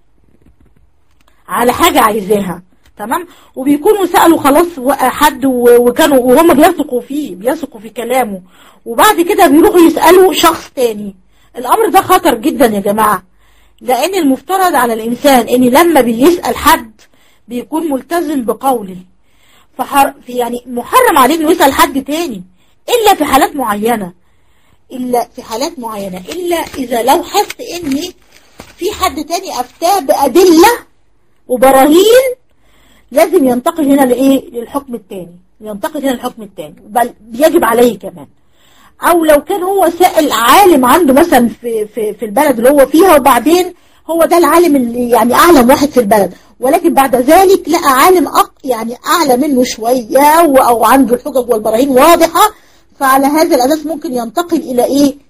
على حاجة عايزاها تمام وبيكونوا سألوا خلاص حد وكانوا وهم بيثقوا فيه بيثقوا في كلامه وبعد كده بيروحوا يسألوا شخص تاني الأمر ده خطر جدا يا جماعة لأن المفترض على الإنسان إن لما بيسأل حد بيكون ملتزم بقوله فحر في يعني محرم عليه إنه يسأل حد تاني إلا في حالات معينة إلا في حالات معينة إلا إذا لو حس إن في حد تاني أفتاه بأدلة وبراهين لازم ينتقل هنا لإيه للحكم التاني ينتقل هنا للحكم التاني بل يجب عليه كمان او لو كان هو سائل عالم عنده مثلا في, في, في البلد اللي هو فيها وبعدين هو ده العالم اللي يعني اعلم واحد في البلد ولكن بعد ذلك لقى عالم أق يعني اعلى منه شوية او عنده الحجج والبراهين واضحة فعلى هذا الاساس ممكن ينتقل الى ايه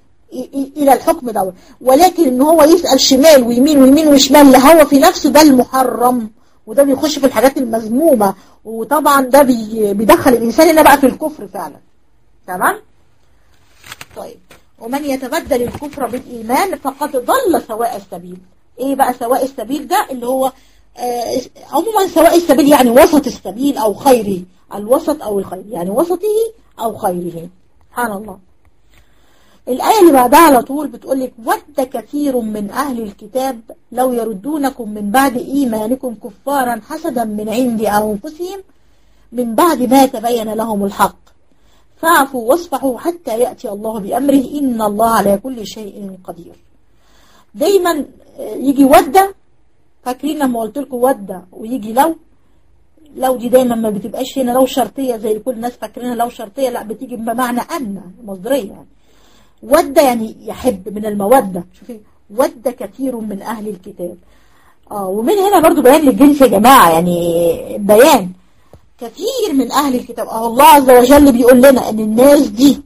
الى الحكم ده ولكن ان هو يسأل شمال ويمين ويمين وشمال لهو في نفسه ده المحرم وده بيخش في الحاجات المذمومة وطبعا ده بي بيدخل الانسان هنا بقى في الكفر فعلا تمام طيب ومن يتبدل الكفر بالإيمان فقد ضل سواء السبيل ايه بقى سواء السبيل ده اللي هو آه عموما سواء السبيل يعني وسط السبيل او خيره الوسط او الخير يعني وسطه او خيره سبحان الله الآية اللي بعدها على طول بتقول لك ود كثير من أهل الكتاب لو يردونكم من بعد إيمانكم كفارا حسدا من عند أنفسهم من بعد ما تبين لهم الحق فاعفوا واصفحوا حتى يأتي الله بأمره إن الله على كل شيء قدير دايما يجي ودة فاكرين لما قلت لكم ودة ويجي لو لو دي دايما ما بتبقاش هنا لو شرطية زي كل الناس فاكرينها لو شرطية لا بتيجي بمعنى أن مصدرية يعني ود يعني يحب من المودة شوفي ود كثير من أهل الكتاب آه ومن هنا برضو بيان للجنس يا جماعة يعني بيان كثير من أهل الكتاب اه الله عز وجل بيقول لنا أن الناس دي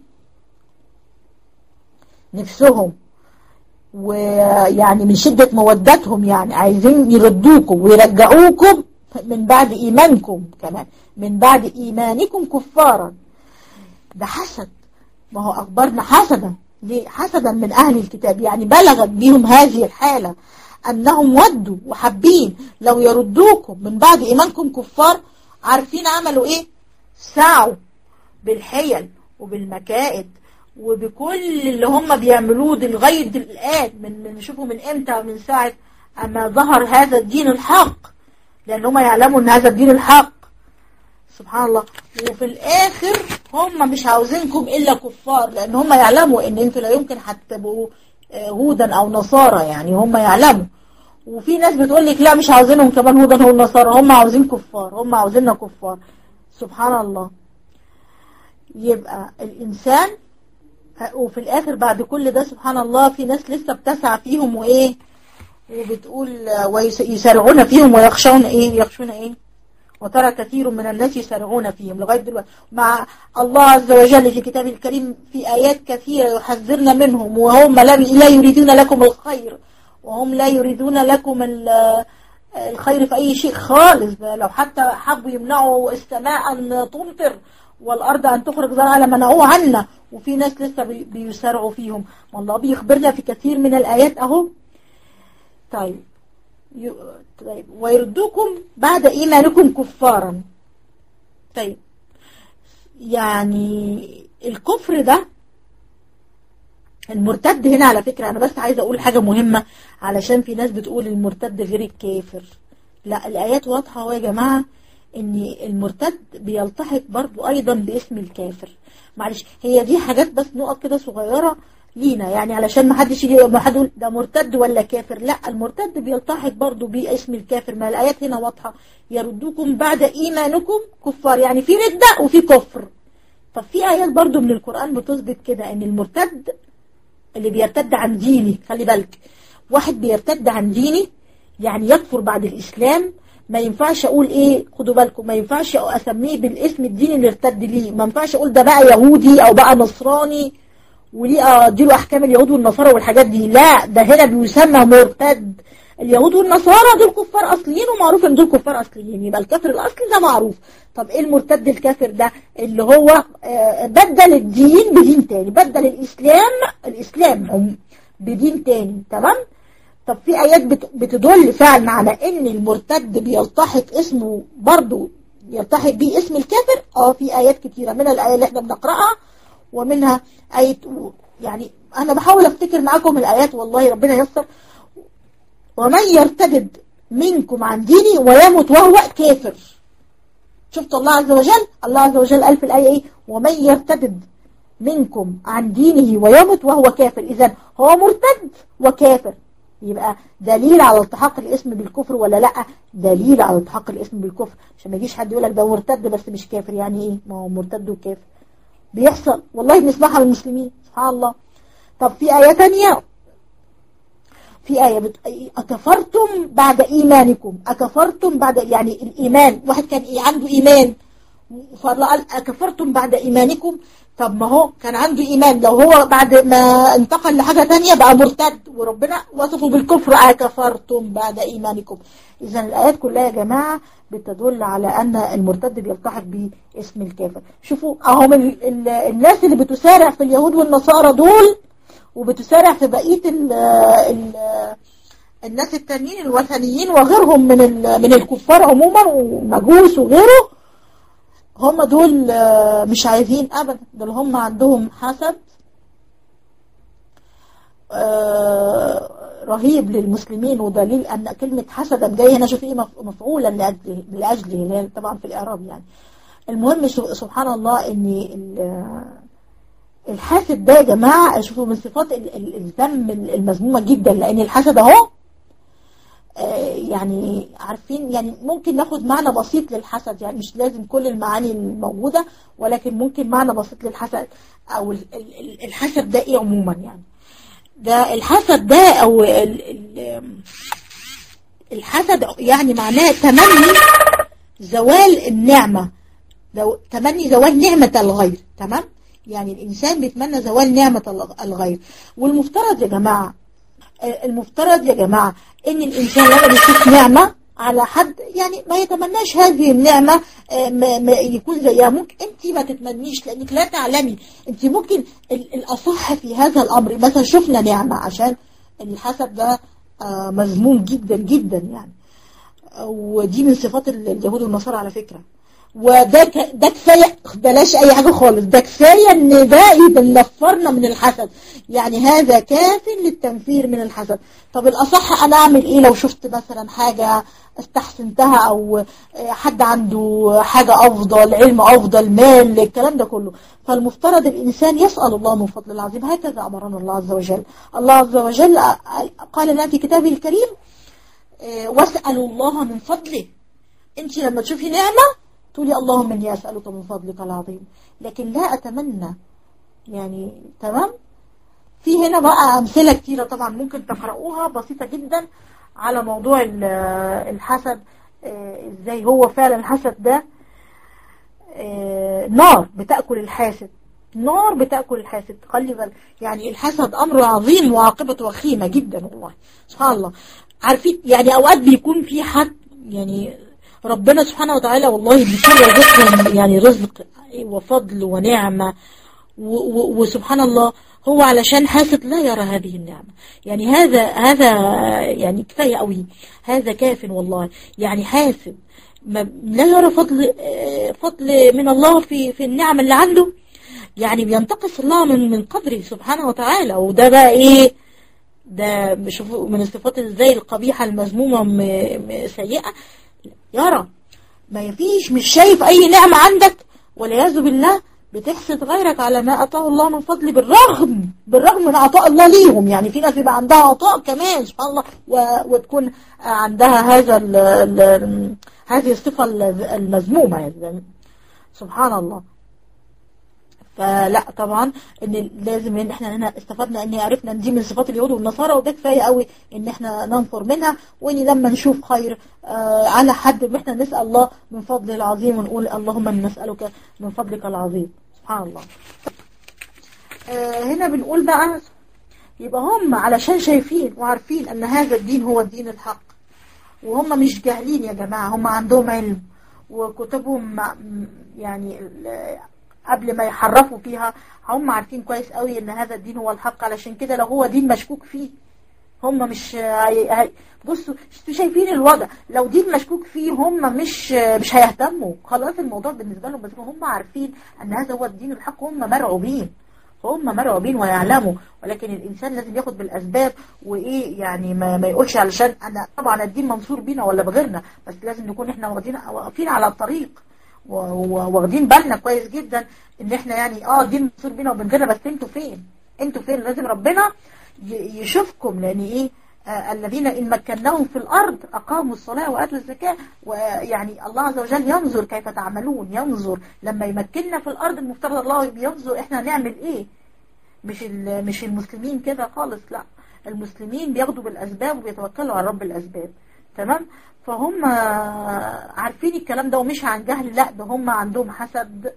نفسهم ويعني من شدة مودتهم يعني عايزين يردوكم ويرجعوكم من بعد إيمانكم كمان من بعد إيمانكم كفارا ده حسد ما هو أخبرنا حسدا ليه حسدا من أهل الكتاب يعني بلغت بهم هذه الحالة أنهم ودوا وحابين لو يردوكم من بعد إيمانكم كفار عارفين عملوا إيه سعوا بالحيل وبالمكائد وبكل اللي هم بيعملوه لغاية الآن من من شوفوا من إمتى من ساعة أما ظهر هذا الدين الحق لأن هم يعلموا أن هذا الدين الحق سبحان الله وفي الآخر هم مش عاوزينكم إلا كفار لأن هم يعلموا أن أنتوا لا يمكن هتبقوا هودا أو نصارى يعني هم يعلموا وفي ناس بتقول لك لا مش عاوزينهم كمان هودا أو نصارى هم عاوزين كفار هم عاوزيننا كفار سبحان الله يبقى الإنسان وفي الآخر بعد كل ده سبحان الله في ناس لسه بتسعى فيهم وإيه وبتقول ويسارعون فيهم ويخشون إيه يخشون إيه وترى كثير من الناس يسارعون فيهم لغاية دلوقتي مع الله عز وجل في كتابه الكريم في آيات كثيرة يحذرنا منهم وهم لا يريدون لكم الخير وهم لا يريدون لكم الخير في أي شيء خالص لو حتى حبوا يمنعوا السماء أن تمطر والأرض أن تخرج زرعها لمنعوه عنا وفي ناس لسه بيسارعوا فيهم والله بيخبرنا في كثير من الآيات أهو طيب طيب ويردوكم بعد إيمانكم كفارا طيب يعني الكفر ده المرتد هنا على فكرة أنا بس عايزة أقول حاجة مهمة علشان في ناس بتقول المرتد غير الكافر لا الآيات واضحة يا جماعة ان المرتد بيلتحق برضو ايضا باسم الكافر معلش هي دي حاجات بس نقط كده صغيرة لينا يعني علشان ما حدش يجي ما حد يقول ده مرتد ولا كافر لا المرتد بيلتحق برضو باسم الكافر ما الايات هنا واضحة يردوكم بعد ايمانكم كفار يعني في ردة وفي كفر طب في ايات برضو من القرآن بتثبت كده ان المرتد اللي بيرتد عن ديني خلي بالك واحد بيرتد عن ديني يعني يكفر بعد الاسلام ما ينفعش اقول ايه خدوا بالكم ما ينفعش اسميه بالاسم الديني اللي ارتد ليه ما ينفعش اقول ده بقى يهودي او بقى نصراني وليه اديله احكام اليهود والنصارى والحاجات دي لا ده هنا بيسمى مرتد اليهود والنصارى دول كفار اصليين ومعروف ان دول كفار اصليين يبقى الكافر الاصلي ده معروف طب ايه المرتد الكافر ده اللي هو بدل الدين بدين تاني بدل الاسلام الاسلام بدين تاني تمام طب في آيات بتدل فعلا على ان المرتد بيلتحق اسمه برضو يلتحق بيه اسم الكافر اه في آيات كتيرة من الآية اللي احنا بنقرأها ومنها آية يعني انا بحاول افتكر معاكم الآيات والله ربنا يسر ومن يرتد منكم عن ديني ويمت وهو كافر شفت الله عز وجل الله عز وجل قال في الآية ايه ومن يرتد منكم عن دينه ويمت وهو كافر اذا هو مرتد وكافر يبقى دليل على التحاق الاسم بالكفر ولا لا دليل على التحاق الاسم بالكفر عشان ما يجيش حد يقول لك ده مرتد بس مش كافر يعني ايه ما هو مرتد وكافر بيحصل والله بنسمعها من المسلمين سبحان الله طب في آية تانية في آية بت... أكفرتم بعد إيمانكم أكفرتم بعد يعني الإيمان واحد كان إيه عنده إيمان فالله قال أكفرتم بعد إيمانكم طب ما هو كان عنده إيمان لو هو بعد ما انتقل لحاجة تانية بقى مرتد وربنا وصفه بالكفر أكفرتم بعد إيمانكم إذا الآيات كلها يا جماعة بتدل على أن المرتد بيلتحق باسم الكافر شوفوا أهم ال ال الناس اللي بتسارع في اليهود والنصارى دول وبتسارع في بقية ال ال الناس التانيين الوثنيين وغيرهم من من الكفار عموما ومجوس وغيره هم دول مش عايزين ابدا دول هم عندهم حسد رهيب للمسلمين ودليل ان كلمة حسدا جاي هنا شوف ايه مفعولا لاجله لاجله طبعا في الاعراب يعني المهم سبحان الله ان الحاسد ده يا جماعة شوفوا من صفات الذم المذمومة جدا لان الحسد اهو يعني عارفين يعني ممكن ناخد معنى بسيط للحسد يعني مش لازم كل المعاني الموجودة ولكن ممكن معنى بسيط للحسد او الحسد ده ايه عموما يعني ده الحسد ده او الحسد يعني معناه تمني زوال النعمة لو تمني زوال نعمة الغير تمام يعني الإنسان بيتمنى زوال نعمة الغير والمفترض يا جماعة المفترض يا جماعة ان الانسان لما بيشوف نعمة على حد يعني ما يتمناش هذه النعمة ما ما يكون زيها ممكن انت ما تتمنيش لانك لا تعلمي انت ممكن الاصح في هذا الامر مثلا شفنا نعمة عشان الحسد ده مذموم جدا جدا يعني ودي من صفات اليهود والنصارى على فكرة وده ك... ده كفايه بلاش اي حاجه خالص ده كفايه ان ده ينفرنا من الحسد يعني هذا كاف للتنفير من الحسد طب الاصح انا اعمل ايه لو شفت مثلا حاجه استحسنتها او حد عنده حاجه افضل علم افضل مال الكلام ده كله فالمفترض الانسان يسال الله من فضل العظيم هكذا امرنا الله عز وجل الله عز وجل قال لنا في كتابه الكريم واسالوا الله من فضله انت لما تشوفي نعمه تقولي اللهم اني اسالك من فضلك العظيم لكن لا اتمنى يعني تمام في هنا بقى امثله كتيره طبعا ممكن تقراوها بسيطه جدا على موضوع الحسد ازاي هو فعلا الحسد ده نار بتاكل الحاسد نار بتاكل الحاسد خلي بالك يعني الحسد امر عظيم وعاقبته وخيمه جدا والله سبحان الله عارفين يعني اوقات بيكون في حد يعني ربنا سبحانه وتعالى والله بيكون رزقهم يعني رزق وفضل ونعمة وسبحان الله هو علشان حاسد لا يرى هذه النعمة يعني هذا هذا يعني كفاية قوي هذا كاف والله يعني حاسد ما لا يرى فضل فضل من الله في في النعم اللي عنده يعني بينتقص الله من من قدره سبحانه وتعالى وده بقى ايه ده شوفوا من الصفات ازاي القبيحة المذمومة سيئة يرى ما يفيش مش شايف اي نعمة عندك والعياذ بالله بتحسد غيرك على ما أعطاه الله من فضل بالرغم بالرغم من عطاء الله ليهم يعني في ناس يبقى عندها عطاء كمان سبحان الله وتكون عندها هذا ال ال هذه الصفة المذمومة يعني سبحان الله فلا طبعا ان لازم ان احنا هنا استفدنا ان عرفنا ان دي من صفات اليهود والنصارى وده كفايه قوي ان احنا ننفر منها وان لما نشوف خير آه على حد احنا نسال الله من فضله العظيم ونقول اللهم نسالك من فضلك العظيم سبحان الله آه هنا بنقول بقى يبقى هم علشان شايفين وعارفين ان هذا الدين هو الدين الحق وهم مش جاهلين يا جماعه هم عندهم علم وكتبهم يعني قبل ما يحرفوا فيها هم عارفين كويس قوي ان هذا الدين هو الحق علشان كده لو هو دين مشكوك فيه هم مش هي... بصوا شايفين الوضع لو دين مشكوك فيه هم مش مش هيهتموا خلاص الموضوع بالنسبه لهم بس هم عارفين ان هذا هو الدين الحق هم مرعوبين هم مرعوبين ويعلموا ولكن الانسان لازم ياخد بالاسباب وايه يعني ما, ما يقولش علشان انا طبعا الدين منصور بينا ولا بغيرنا بس لازم نكون احنا واخدين واقفين على الطريق واخدين بالنا كويس جدا ان احنا يعني اه دين منصور بينا وبين غيرنا بس انتوا فين انتوا فين لازم ربنا يشوفكم لان ايه آه الذين إن مكناهم في الأرض أقاموا الصلاة وآتوا الزكاة ويعني الله عز وجل ينظر كيف تعملون ينظر لما يمكننا في الأرض المفترض الله بينظر إحنا نعمل إيه مش مش المسلمين كده خالص لا المسلمين بياخدوا بالأسباب وبيتوكلوا على رب الأسباب تمام فهم عارفين الكلام ده ومش عن جهل لا ده هم عندهم حسد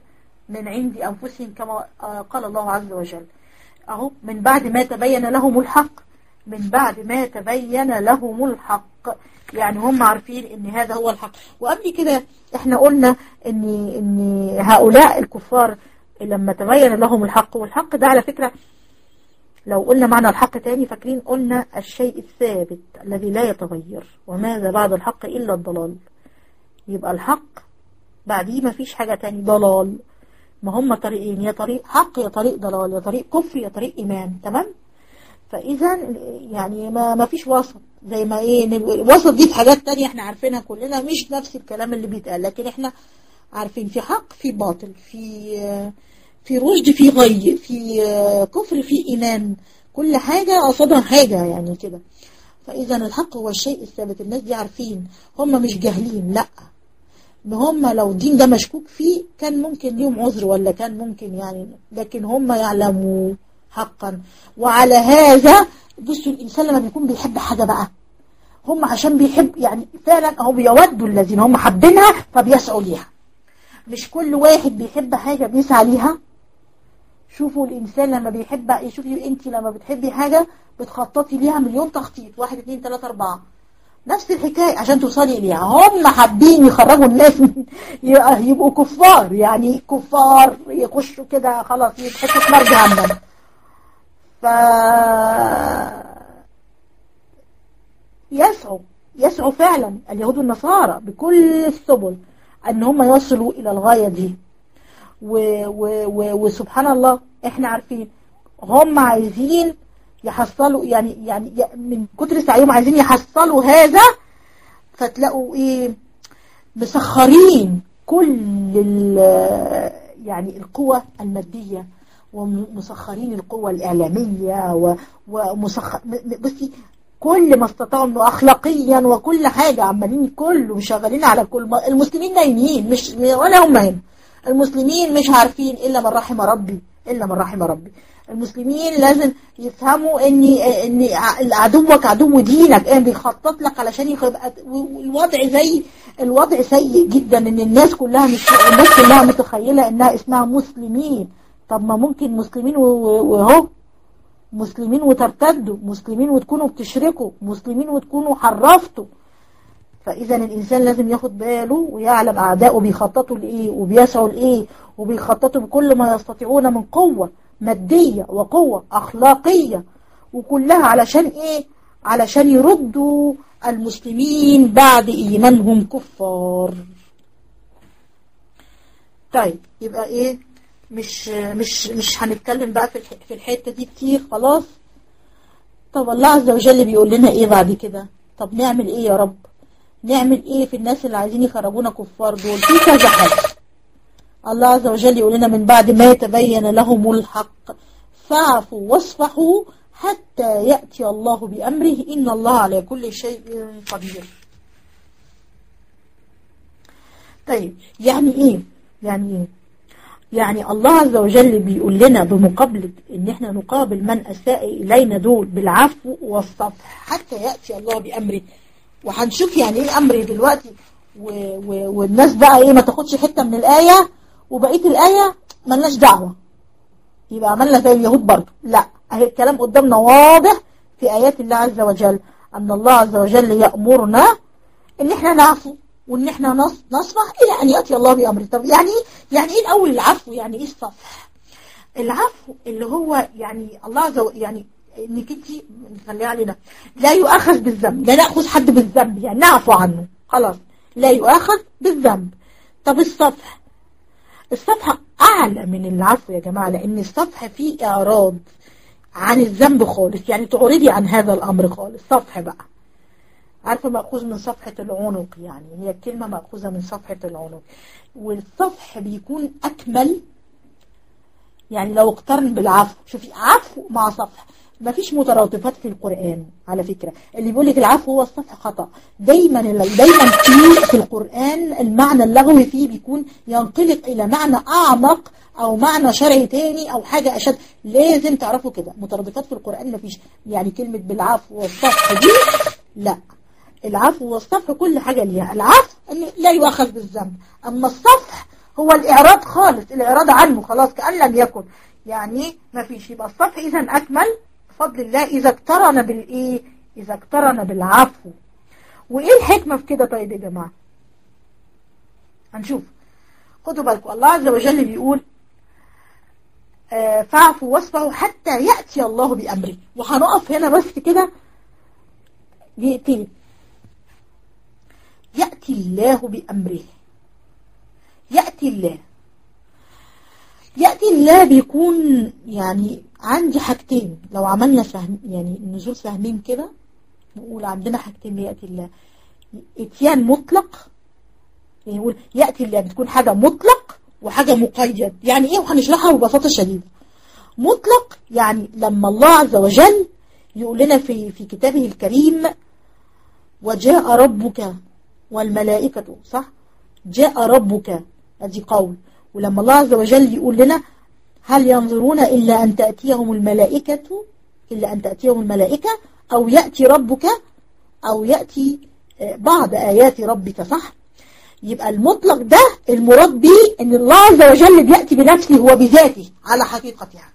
من عند أنفسهم كما قال الله عز وجل أهو من بعد ما تبين لهم الحق من بعد ما تبين لهم الحق يعني هم عارفين ان هذا هو الحق وقبل كده احنا قلنا ان ان هؤلاء الكفار لما تبين لهم الحق والحق ده على فكرة لو قلنا معنى الحق تاني فاكرين قلنا الشيء الثابت الذي لا يتغير وماذا بعد الحق إلا الضلال يبقى الحق بعديه ما فيش حاجة تاني ضلال ما هم طريقين يا طريق حق يا طريق ضلال يا طريق كفر يا طريق إيمان تمام فإذا يعني ما ما فيش وسط زي ما ايه الوسط دي في حاجات تانية احنا عارفينها كلنا مش نفس الكلام اللي بيتقال لكن احنا عارفين في حق في باطل في في رشد في غي في كفر في إيمان كل حاجة قصدها حاجة يعني كده فإذا الحق هو الشيء الثابت الناس دي عارفين هم مش جاهلين لا ان هم لو الدين ده مشكوك فيه كان ممكن ليهم عذر ولا كان ممكن يعني لكن هم يعلموا حقا وعلى هذا بصوا الإنسان لما بيكون بيحب حاجة بقى هم عشان بيحب يعني فعلا هم بيودوا الذين هم حابينها فبيسعوا ليها مش كل واحد بيحب حاجة بيسعى ليها شوفوا الإنسان لما بيحب شوفي أنت لما بتحبي حاجة بتخططي ليها مليون تخطيط واحد اتنين تلاتة أربعة نفس الحكاية عشان توصلي إليها هم حابين يخرجوا الناس يبقوا كفار يعني كفار يخشوا كده خلاص يتحطوا نار جهنم ف يسعوا يسعوا فعلا اليهود والنصارى بكل السبل ان هم يصلوا الى الغاية دي و و و وسبحان الله احنا عارفين هم عايزين يحصلوا يعني يعني من كتر سعيهم عايزين يحصلوا هذا فتلاقوا ايه مسخرين كل يعني القوة المادية ومسخرين القوة الإعلامية ومسخر بصي كل ما استطاعوا انه اخلاقيا وكل حاجة عمالين كله شغالين على كل ما المسلمين نايمين مش ولا هم هنا المسلمين مش عارفين الا من رحم ربي الا من رحم ربي المسلمين لازم يفهموا ان ان عدوك عدو دينك ان بيخطط لك علشان يبقى الوضع زي الوضع سيء جدا ان الناس كلها مش الناس كلها متخيله انها اسمها مسلمين طب ما ممكن مسلمين وهو مسلمين وترتدوا مسلمين وتكونوا بتشركوا مسلمين وتكونوا حرفتوا فإذا الإنسان لازم ياخد باله ويعلم أعدائه بيخططوا لإيه وبيسعوا لإيه وبيخططوا بكل ما يستطيعون من قوة مادية وقوة أخلاقية وكلها علشان إيه علشان يردوا المسلمين بعد إيمانهم كفار طيب يبقى إيه مش مش مش هنتكلم بقى في في الحته دي كتير خلاص طب الله عز وجل بيقول لنا ايه بعد كده طب نعمل ايه يا رب نعمل ايه في الناس اللي عايزين يخرجونا كفار دول في كذا حاجه الله عز وجل يقول لنا من بعد ما يتبين لهم الحق فاعفوا واصفحوا حتى يأتي الله بأمره إن الله على كل شيء قدير طيب يعني ايه يعني ايه يعني الله عز وجل بيقول لنا بمقابلة ان احنا نقابل من اساء الينا دول بالعفو والصفح حتى يأتي الله بأمره وهنشوف يعني ايه امر دلوقتي و و والناس بقى ايه ما تاخدش حتة من الآية وبقية الآية ملناش دعوة يبقى عملنا زي اليهود برضه لا اهي الكلام قدامنا واضح في آيات الله عز وجل أن الله عز وجل يأمرنا ان احنا نعفو وان احنا نصفح الى ان ياتي الله بامره طب يعني يعني ايه الاول العفو يعني ايه الصفح العفو اللي هو يعني الله عز وجل يعني انك انت نخليها علينا لا يؤاخذ بالذنب لا ناخذ حد بالذنب يعني نعفو عنه خلاص لا يؤاخذ بالذنب طب الصفح الصفح اعلى من العفو يا جماعه لان الصفح فيه اعراض عن الذنب خالص يعني تعرضي عن هذا الامر خالص صفح بقى عارفة مأخوذ من صفحة العنق يعني هي الكلمة مأخوذة من صفحة العنق والصفح بيكون أكمل يعني لو اقترن بالعفو شوفي عفو مع صفح ما فيش مترادفات في القرآن على فكرة اللي بيقول لك العفو هو الصفح خطأ دايما دايما في في القرآن المعنى اللغوي فيه بيكون ينطلق إلى معنى أعمق أو معنى شرعي تاني أو حاجة أشد لازم تعرفوا كده مترادفات في القرآن ما فيش يعني كلمة بالعفو والصفح دي لا العفو والصفح كل حاجة ليها العفو أن لا يؤخذ بالذنب أما الصفح هو الإعراض خالص الإعراض عنه خلاص كأن لم يكن يعني ما فيش يبقى الصفح إذا أكمل بفضل الله إذا اقترن بالإيه إذا اقترن بالعفو وإيه الحكمة في كده طيب يا جماعة هنشوف خدوا بالكم الله عز وجل بيقول آه فاعفوا واصفحوا حتى يأتي الله بأمره وهنقف هنا بس كده دقيقتين يأتي الله بأمره يأتي الله يأتي الله بيكون يعني عندي حاجتين لو عملنا فهم يعني نزول فاهمين كده نقول عندنا حاجتين يأتي الله اتيان مطلق يعني نقول يأتي الله بتكون حاجة مطلق وحاجة مقيد يعني ايه وهنشرحها ببساطة شديدة مطلق يعني لما الله عز وجل يقول لنا في في كتابه الكريم وجاء ربك والملائكة صح جاء ربك ادي قول ولما الله عز وجل يقول لنا هل ينظرون إلا أن تأتيهم الملائكة إلا أن تأتيهم الملائكة أو يأتي ربك أو يأتي بعض آيات ربك صح يبقى المطلق ده المراد به أن الله عز وجل بيأتي بنفسه هو بذاته على حقيقتها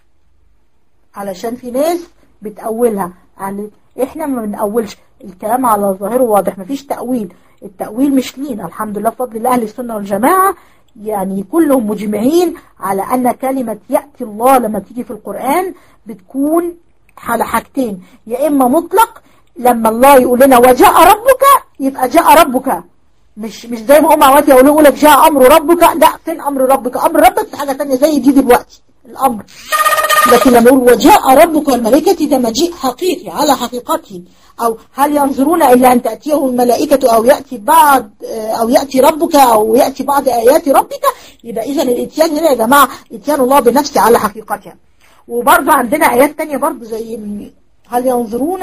علشان في ناس بتأولها يعني احنا ما بنأولش الكلام على ظاهره واضح مفيش تأويل التأويل مش لينا الحمد لله بفضل الله أهل السنة والجماعة يعني كلهم مجمعين على أن كلمة يأتي الله لما تيجي في القرآن بتكون على حاجتين يا إما مطلق لما الله يقول لنا وجاء ربك يبقى جاء ربك مش مش زي ما هم عواتي يقولوا لك جاء أمر ربك لا فين أمر ربك أمر ربك في حاجة تانية زي دي دلوقتي الأمر لكن لما يقول وجاء ربك والملائكة ده مجيء حقيقي على حقيقته أو هل ينظرون إلا أن تأتيهم الملائكة أو يأتي بعض أو يأتي ربك أو يأتي بعض آيات ربك يبقى إذا الإتيان هنا يا جماعة إتيان الله بنفسه على حقيقتها وبرضه عندنا آيات تانية برضه زي هل ينظرون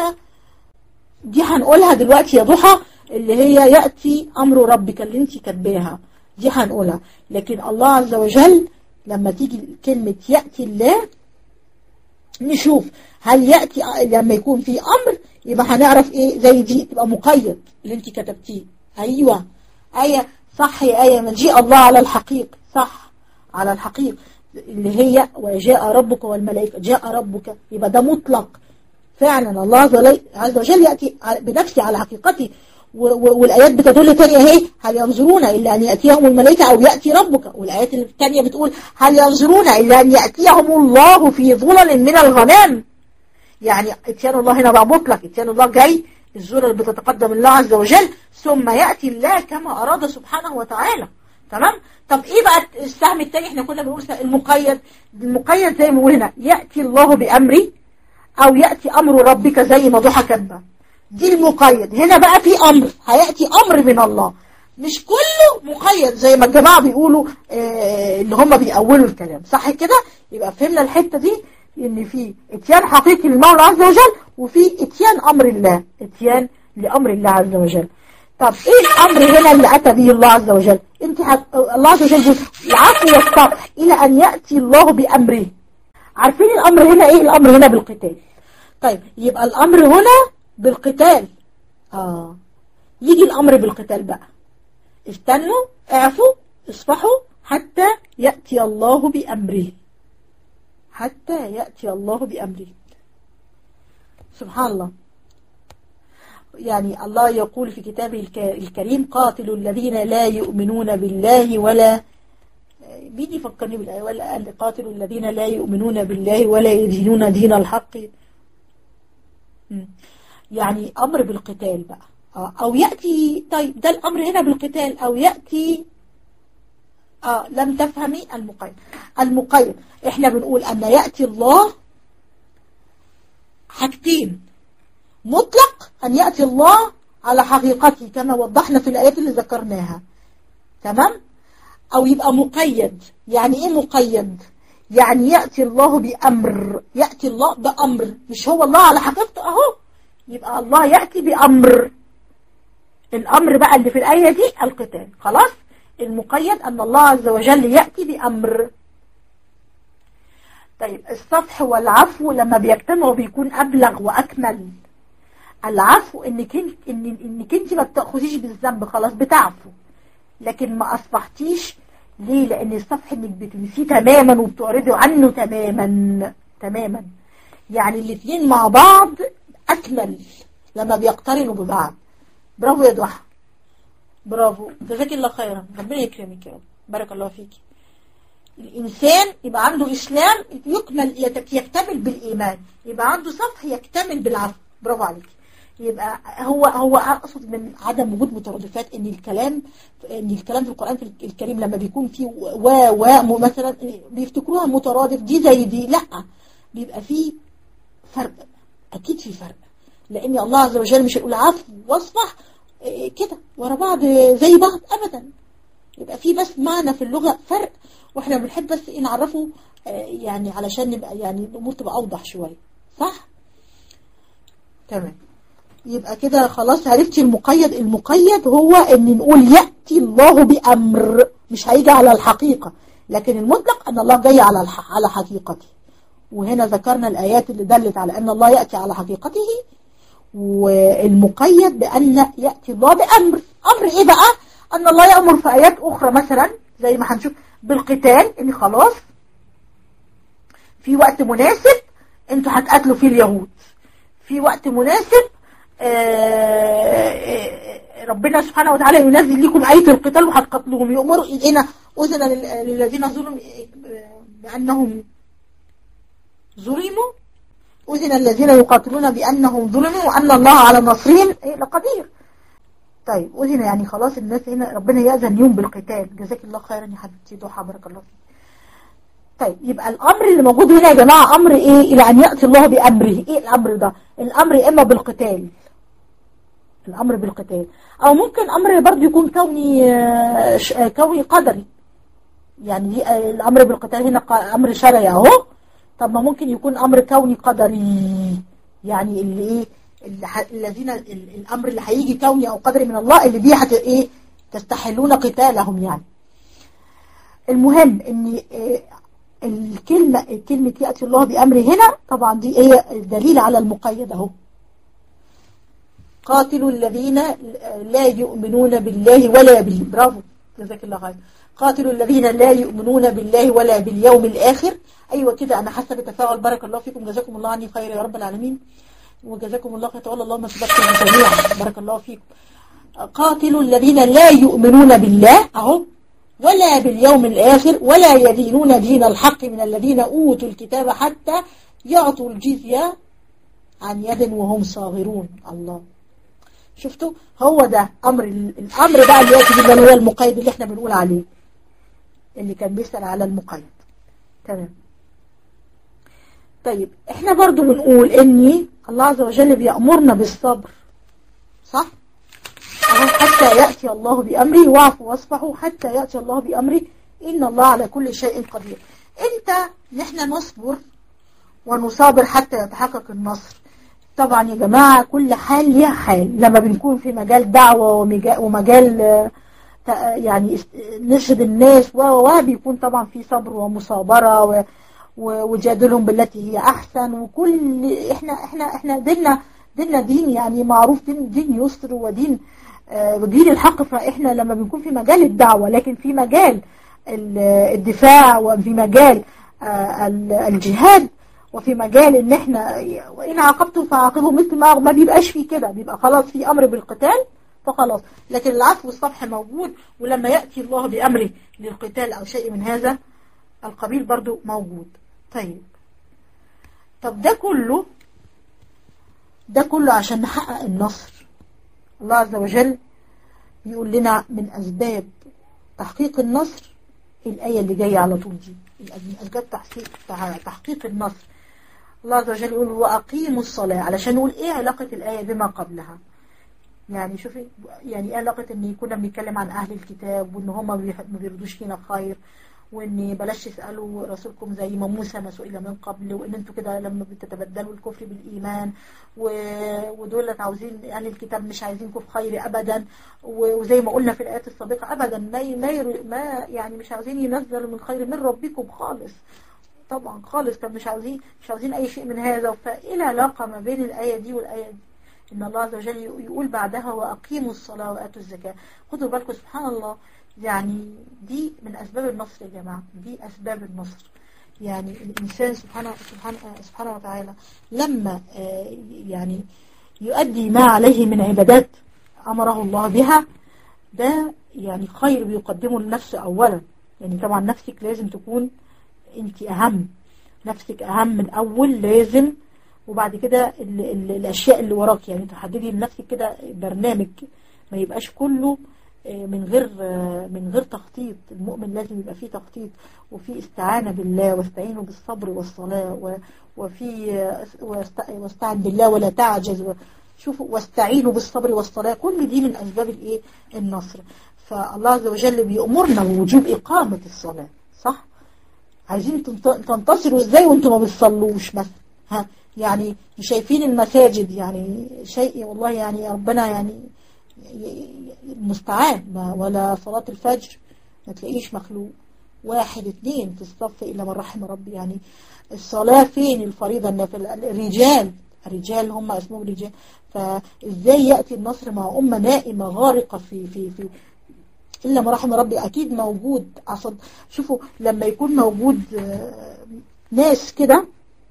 دي هنقولها دلوقتي يا ضحى اللي هي يأتي أمر ربك اللي انت كاتباها دي هنقولها لكن الله عز وجل لما تيجي كلمة يأتي الله نشوف هل يأتي لما يكون في أمر يبقى هنعرف ايه زي دي تبقى مقيد اللي انت كتبتيه ايوه آية صح يا آية مجيء الله على الحقيق صح على الحقيق اللي هي وجاء ربك والملائكة جاء ربك يبقى ده مطلق فعلا الله عز وجل يأتي بنفسه على حقيقته والآيات بتدل تانية اهي هل ينظرون إلا أن يأتيهم الملائكة أو يأتي ربك والآيات الثانية بتقول هل ينظرون إلا أن يأتيهم الله في ظلل من الغمام يعني اتيان الله هنا بقى مطلق اتيان الله جاي الزورة اللي بتتقدم الله عز وجل ثم يأتي الله كما أراد سبحانه وتعالى تمام طب ايه بقى السهم التاني احنا كنا بنقول المقيد المقيد زي ما بنقول هنا يأتي الله بأمري او يأتي امر ربك زي ما ضحى كاتبه دي المقيد هنا بقى في امر هيأتي امر من الله مش كله مقيد زي ما الجماعة بيقولوا اه اللي هم بيأولوا الكلام صح كده يبقى فهمنا الحتة دي ان في اتيان حقيقي للمولى عز وجل وفي اتيان امر الله اتيان لامر الله عز وجل طب ايه الامر هنا اللي اتى به الله عز وجل انت حت... الله عز وجل يقول العفو والصفح الى ان ياتي الله بامره عارفين الامر هنا ايه الامر هنا بالقتال طيب يبقى الامر هنا بالقتال اه يجي الامر بالقتال بقى استنوا اعفوا اصفحوا حتى ياتي الله بامره حتى يأتي الله بأمره سبحان الله يعني الله يقول في كتابه الكريم قاتلوا الذين لا يؤمنون بالله ولا بيجي فكرني بالآية ولا قاتلوا الذين لا يؤمنون بالله ولا يدينون دين الحق يعني أمر بالقتال بقى أو يأتي طيب ده الأمر هنا بالقتال أو يأتي آه لم تفهمي المقيد المقيد احنا بنقول ان يأتي الله حاجتين مطلق ان يأتي الله على حقيقته كما وضحنا في الآيات اللي ذكرناها تمام او يبقى مقيد يعني ايه مقيد يعني يأتي الله بأمر يأتي الله بأمر مش هو الله على حقيقته اهو يبقى الله يأتي بأمر الأمر بقى اللي في الآية دي القتال خلاص المقيد أن الله عز وجل يأتي بأمر طيب الصفح والعفو لما بيجتمعوا بيكون أبلغ وأكمل العفو إنك انت إن إنك انت ما بتأخذيش بالذنب خلاص بتعفو لكن ما أصبحتيش ليه لان الصفح انك بتنسيه تماما وبتعرضي عنه تماما تماما يعني الاثنين مع بعض اكمل لما بيقترنوا ببعض برافو يا ضحى برافو جزاك الله خيرا ربنا يكرمك يا رب بارك الله فيك الإنسان يبقى عنده إسلام يكمل يت- يكتمل بالإيمان يبقى عنده صفح يكتمل بالعفو برافو عليك يبقى هو هو أقصد من عدم وجود مترادفات إن الكلام إن الكلام في القرآن في الكريم لما بيكون فيه و و مثلا بيفتكروها مترادف دي زي دي لا بيبقى فيه فرق أكيد في فرق لأن الله عز وجل مش هيقول عفو واصفح إيه كده ورا بعض زي بعض أبدا يبقى في بس معنى في اللغة فرق واحنا بنحب بس ايه نعرفه آه، يعني علشان نبقى يعني الامور تبقى اوضح شوية صح تمام يبقى كده خلاص عرفتي المقيد المقيد هو ان نقول يأتي الله بأمر مش هيجي على الحقيقة لكن المطلق ان الله جاي على الح... على حقيقته وهنا ذكرنا الآيات اللي دلت على أن الله يأتي على حقيقته والمقيد بأن يأتي الله بأمر أمر إيه بقى أن الله يأمر في آيات أخرى مثلا زي ما هنشوف بالقتال إن خلاص في وقت مناسب انتوا هتقاتلوا فيه اليهود في وقت مناسب آه، آه، ربنا سبحانه وتعالى ينزل لكم آية القتال وهتقتلوهم يؤمروا هنا أذن لل- للذين ظلموا آه، بأنهم ظلموا أذن الذين يقاتلون بأنهم ظلموا وأن الله على نصرهم إيه، لقدير طيب أذن يعني خلاص الناس هنا ربنا يأذن يوم بالقتال جزاك الله خيرا يا حبيبتي ضحى بارك الله فيك طيب يبقى الأمر اللي موجود هنا يا جماعة أمر إيه إلى أن يأتي الله بأمره إيه الأمر ده الأمر إما بالقتال الأمر بالقتال أو ممكن أمر برضه يكون كوني آه، ش- آه، كوني قدري يعني دي- آه، الأمر بالقتال هنا ق- أمر شرعي أهو طب ما ممكن يكون أمر كوني قدري يعني اللي إيه اللي ح- الذين ال- الأمر اللي هيجي كوني أو قدري من الله اللي بيه هت إيه تستحلون قتالهم يعني المهم ان آه، الكلمة كلمة يأتي الله بأمر هنا طبعا دي هي دليل على المقيد اهو قاتلوا الذين لا يؤمنون بالله ولا بال برافو جزاك الله خير قاتلوا الذين لا يؤمنون بالله ولا باليوم الآخر أيوة كده أنا حاسة بتفاعل بارك الله فيكم جزاكم الله عني خير يا رب العالمين وجزاكم الله خير تعالى اللهم سبحانه جميعا بارك الله فيكم قاتلوا الذين لا يؤمنون بالله أهو ولا باليوم الآخر ولا يدينون دين الحق من الذين أوتوا الكتاب حتى يعطوا الجزية عن يد وهم صاغرون الله شفتوا هو ده أمر الأمر بقى اللي يأتي جدا هو المقيد اللي احنا بنقول عليه اللي كان بيسأل على المقيد تمام طيب احنا برضو بنقول اني الله عز وجل بيأمرنا بالصبر صح أهو حتى يأتي الله بأمره واعفوا واصفحوا حتى يأتي الله بأمره إن الله على كل شيء قدير انت نحن نصبر ونصابر حتى يتحقق النصر طبعا يا جماعة كل حال ليها حال لما بنكون في مجال دعوة ومجا- ومجال آه، تا- يعني است- نرشد الناس و و و بيكون طبعا في صبر ومصابرة و و- وجادلهم بالتي هي أحسن وكل احنا احنا احنا ديننا ديننا دين يعني معروف دين, دين يسر ودين آه، ودين الحق فاحنا لما بنكون في مجال الدعوة لكن في مجال ال- الدفاع وفي مجال آه، ال- الجهاد وفي مجال ان احنا وان عاقبتم فعاقبوا مثل ما ما بيبقاش فيه كده بيبقى خلاص في امر بالقتال فخلاص لكن العفو والصفح موجود ولما يأتي الله بأمره للقتال او شيء من هذا القبيل برضو موجود طيب طب ده كله ده كله عشان نحقق النصر الله عز وجل بيقول لنا من أسباب تحقيق النصر الآية اللي جاية على طول دي من أسباب تحقيق تحقيق النصر الله عز وجل يقول وأقيموا الصلاة علشان نقول إيه علاقة الآية بما قبلها يعني شوفي يعني ايه علاقة ان كنا بنتكلم عن اهل الكتاب وان هم ما بيرضوش فينا خير وان بلاش تسألوا رسولكم زي ما موسى ما سئل من قبل وان انتوا كده لما بتتبدلوا الكفر بالايمان و... ودول عاوزين اهل الكتاب مش عايزينكم في خير ابدا و... وزي ما قلنا في الايات السابقة ابدا ما ي... ما, ي... ما يعني مش عاوزين ينزلوا من خير من ربكم خالص طبعا خالص كان مش عاوزين مش عاوزين اي شيء من هذا فايه العلاقة ما بين الاية دي والاية دي إن الله عز وجل يقول بعدها وأقيموا الصلاة وآتوا الزكاة خدوا بالكم سبحان الله يعني دي من أسباب النصر يا جماعة دي أسباب النصر يعني الإنسان سبحانه, سبحانه, سبحانه وتعالى لما يعني يؤدي ما عليه من عبادات أمره الله بها ده يعني خير بيقدمه لنفسه أولا يعني طبعا نفسك لازم تكون انت أهم نفسك أهم من أول لازم وبعد كده ال ال الأشياء اللي وراك يعني تحددي لنفسك كده برنامج ما يبقاش كله من غير من غير تخطيط المؤمن لازم يبقى فيه تخطيط وفي استعانة بالله واستعينوا بالصبر والصلاة وفي واستعن بالله ولا تعجز شوفوا واستعينوا بالصبر والصلاة كل دي من أسباب الايه النصر فالله عز وجل بيأمرنا بوجوب إقامة الصلاة صح عايزين تنتصروا ازاي وانتم ما بتصلوش مثلا ها يعني شايفين المساجد يعني شيء والله يعني ربنا يعني المستعان ولا صلاة الفجر ما تلاقيش مخلوق واحد اثنين في الصف إلا من رحم ربي يعني الصلاة فين الفريضة النافلة الرجال الرجال هم اسمهم رجال فازاي يأتي النصر مع أمة نائمة غارقة في في في إلا ما رحم ربي أكيد موجود عصد شوفوا لما يكون موجود ناس كده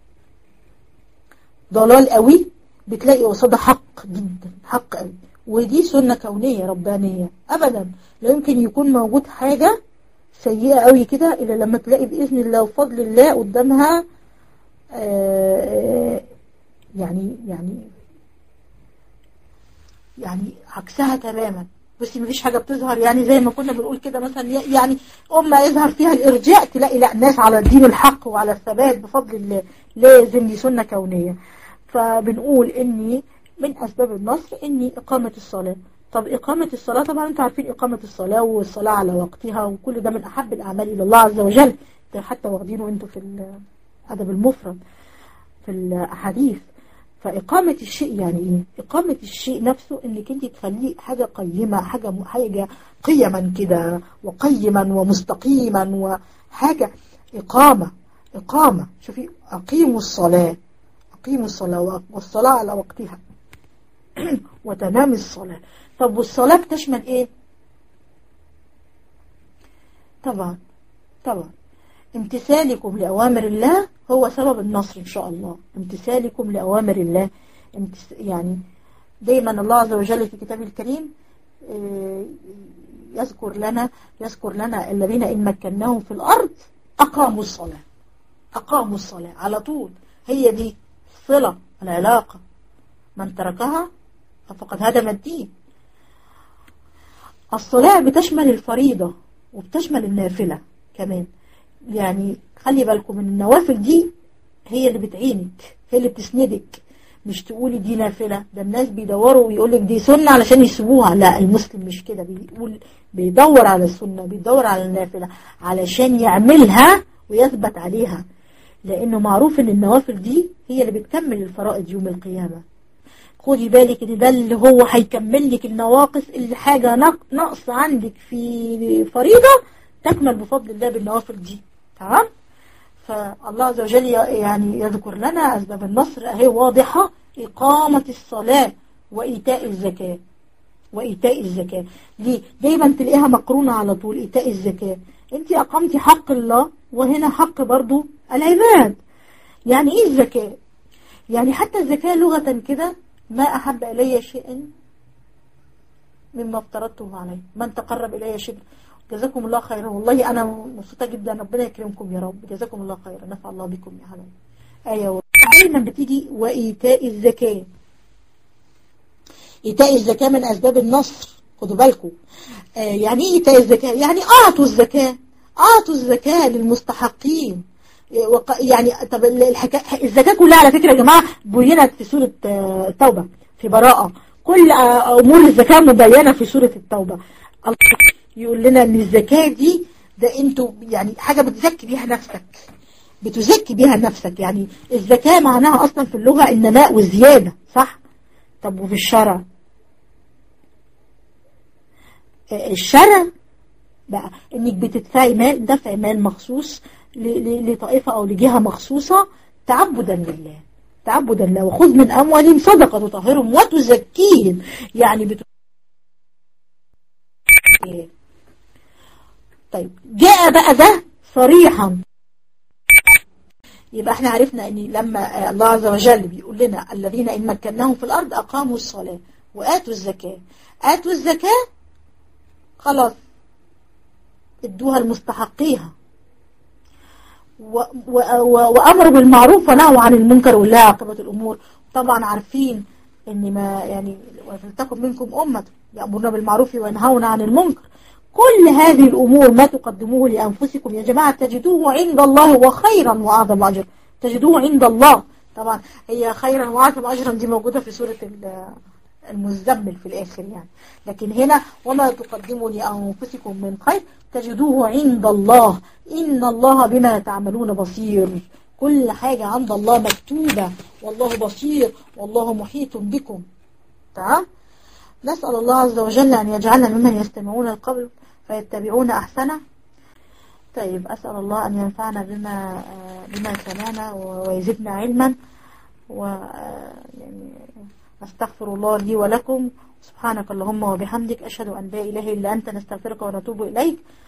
ضلال قوي بتلاقي قصادها حق جدا حق قوي ودي سنة كونية ربانية أبدا لا يمكن يكون موجود حاجة سيئة قوي كده إلا لما تلاقي بإذن الله وفضل الله قدامها يعني يعني يعني عكسها تماما بس مفيش حاجة بتظهر يعني زي ما كنا بنقول كده مثلا يعني أمة يظهر فيها الإرجاء تلاقي لا ناس على الدين الحق وعلى الثبات بفضل الله لازم دي سنة كونية فبنقول إني من أسباب النصر إني إقامة الصلاة طب إقامة الصلاة طبعا أنتوا عارفين إقامة الصلاة والصلاة على وقتها وكل ده من أحب الأعمال إلى الله عز وجل ده حتى واخدينه أنتوا في الأدب المفرد في الأحاديث فإقامة الشيء يعني إيه؟ إقامة الشيء نفسه إنك أنت تخليه حاجة قيمة حاجة حاجة قيما كده وقيما ومستقيما وحاجة إقامة إقامة شوفي أقيموا الصلاة أقيموا الصلاة والصلاة على وقتها وتمام الصلاة طب والصلاة بتشمل إيه؟ طبعا طبعا امتثالكم لأوامر الله هو سبب النصر إن شاء الله امتثالكم لأوامر الله امتس... يعني دايما الله عز وجل في كتابه الكريم يذكر لنا يذكر لنا الذين إن مكناهم في الأرض أقاموا الصلاة أقاموا الصلاة على طول هي دي الصلة العلاقة من تركها فقد هدم الدين الصلاة بتشمل الفريضة وبتشمل النافلة كمان يعني خلي بالكم ان النوافل دي هي اللي بتعينك هي اللي بتسندك مش تقولي دي نافلة ده الناس بيدوروا ويقولك دي سنة علشان يسيبوها لا المسلم مش كده بيقول بيدور على السنة بيدور على النافلة علشان يعملها ويثبت عليها لانه معروف ان النوافل دي هي اللي بتكمل الفرائض يوم القيامة خدي بالك ان ده اللي هو هيكمل لك النواقص اللي حاجة نقص عندك في فريضة تكمل بفضل الله بالنوافل دي تمام فالله عز وجل يعني يذكر لنا أسباب النصر أهي واضحة إقامة الصلاة وإيتاء الزكاة وإيتاء الزكاة ليه دايما تلاقيها مقرونة على طول إيتاء الزكاة انت أقمتي حق الله وهنا حق برضو العباد يعني إيه الزكاة يعني حتى الزكاة لغة كده ما أحب إلي شيء مما افترضته عليه من تقرب إلي شبر جزاكم الله خيرا والله أنا مبسوطة جدا ربنا يكرمكم يا رب جزاكم الله خيرا نفع الله بكم يا حبايبي أيوة دايما بتيجي وإيتاء الزكاة إيتاء الزكاة من أسباب النصر خدوا بالكم آه يعني إيه إيتاء الزكاة يعني أعطوا الزكاة أعطوا الزكاة للمستحقين يعني طب الحكاية الزكاة كلها على فكرة يا جماعة بينت في سورة التوبة في براءة كل أمور الزكاة مبينة في سورة التوبة يقول لنا ان الزكاة دي ده انتوا يعني حاجة بتزكي بيها نفسك بتزكي بيها نفسك يعني الزكاة معناها اصلا في اللغة النماء والزيادة صح طب وفي الشرع الشرع بقى انك بتدفعي مال دفع مال مخصوص لطائفة او لجهة مخصوصة تعبدا لله تعبدا لله وخذ من اموالهم صدقة تطهرهم وتزكيهم يعني بت... طيب جاء بقى ده صريحا يبقى احنا عرفنا ان لما الله عز وجل بيقول لنا الذين ان مكناهم في الارض اقاموا الصلاة واتوا الزكاة اتوا الزكاة خلاص ادوها لمستحقيها و و و وامروا بالمعروف ونهوا عن المنكر والله عاقبة الامور طبعا عارفين ان ما يعني ولتكن منكم امة يأمرون بالمعروف وينهون عن المنكر كل هذه الأمور ما تقدموه لأنفسكم يا جماعة تجدوه عند الله وخيرا وأعظم أجر تجدوه عند الله طبعا هي خيرا وأعظم أجرا دي موجودة في سورة المزمل في الآخر يعني لكن هنا وما تقدموا لأنفسكم من خير تجدوه عند الله إن الله بما تعملون بصير كل حاجة عند الله مكتوبة والله بصير والله محيط بكم تمام نسأل الله عز وجل أن يجعلنا ممن يستمعون القول فيتبعون أحسنه طيب أسأل الله أن ينفعنا بما بما سمعنا ويزدنا علما و يعني أستغفر الله لي ولكم سبحانك اللهم وبحمدك أشهد أن لا إله إلا أنت نستغفرك ونتوب إليك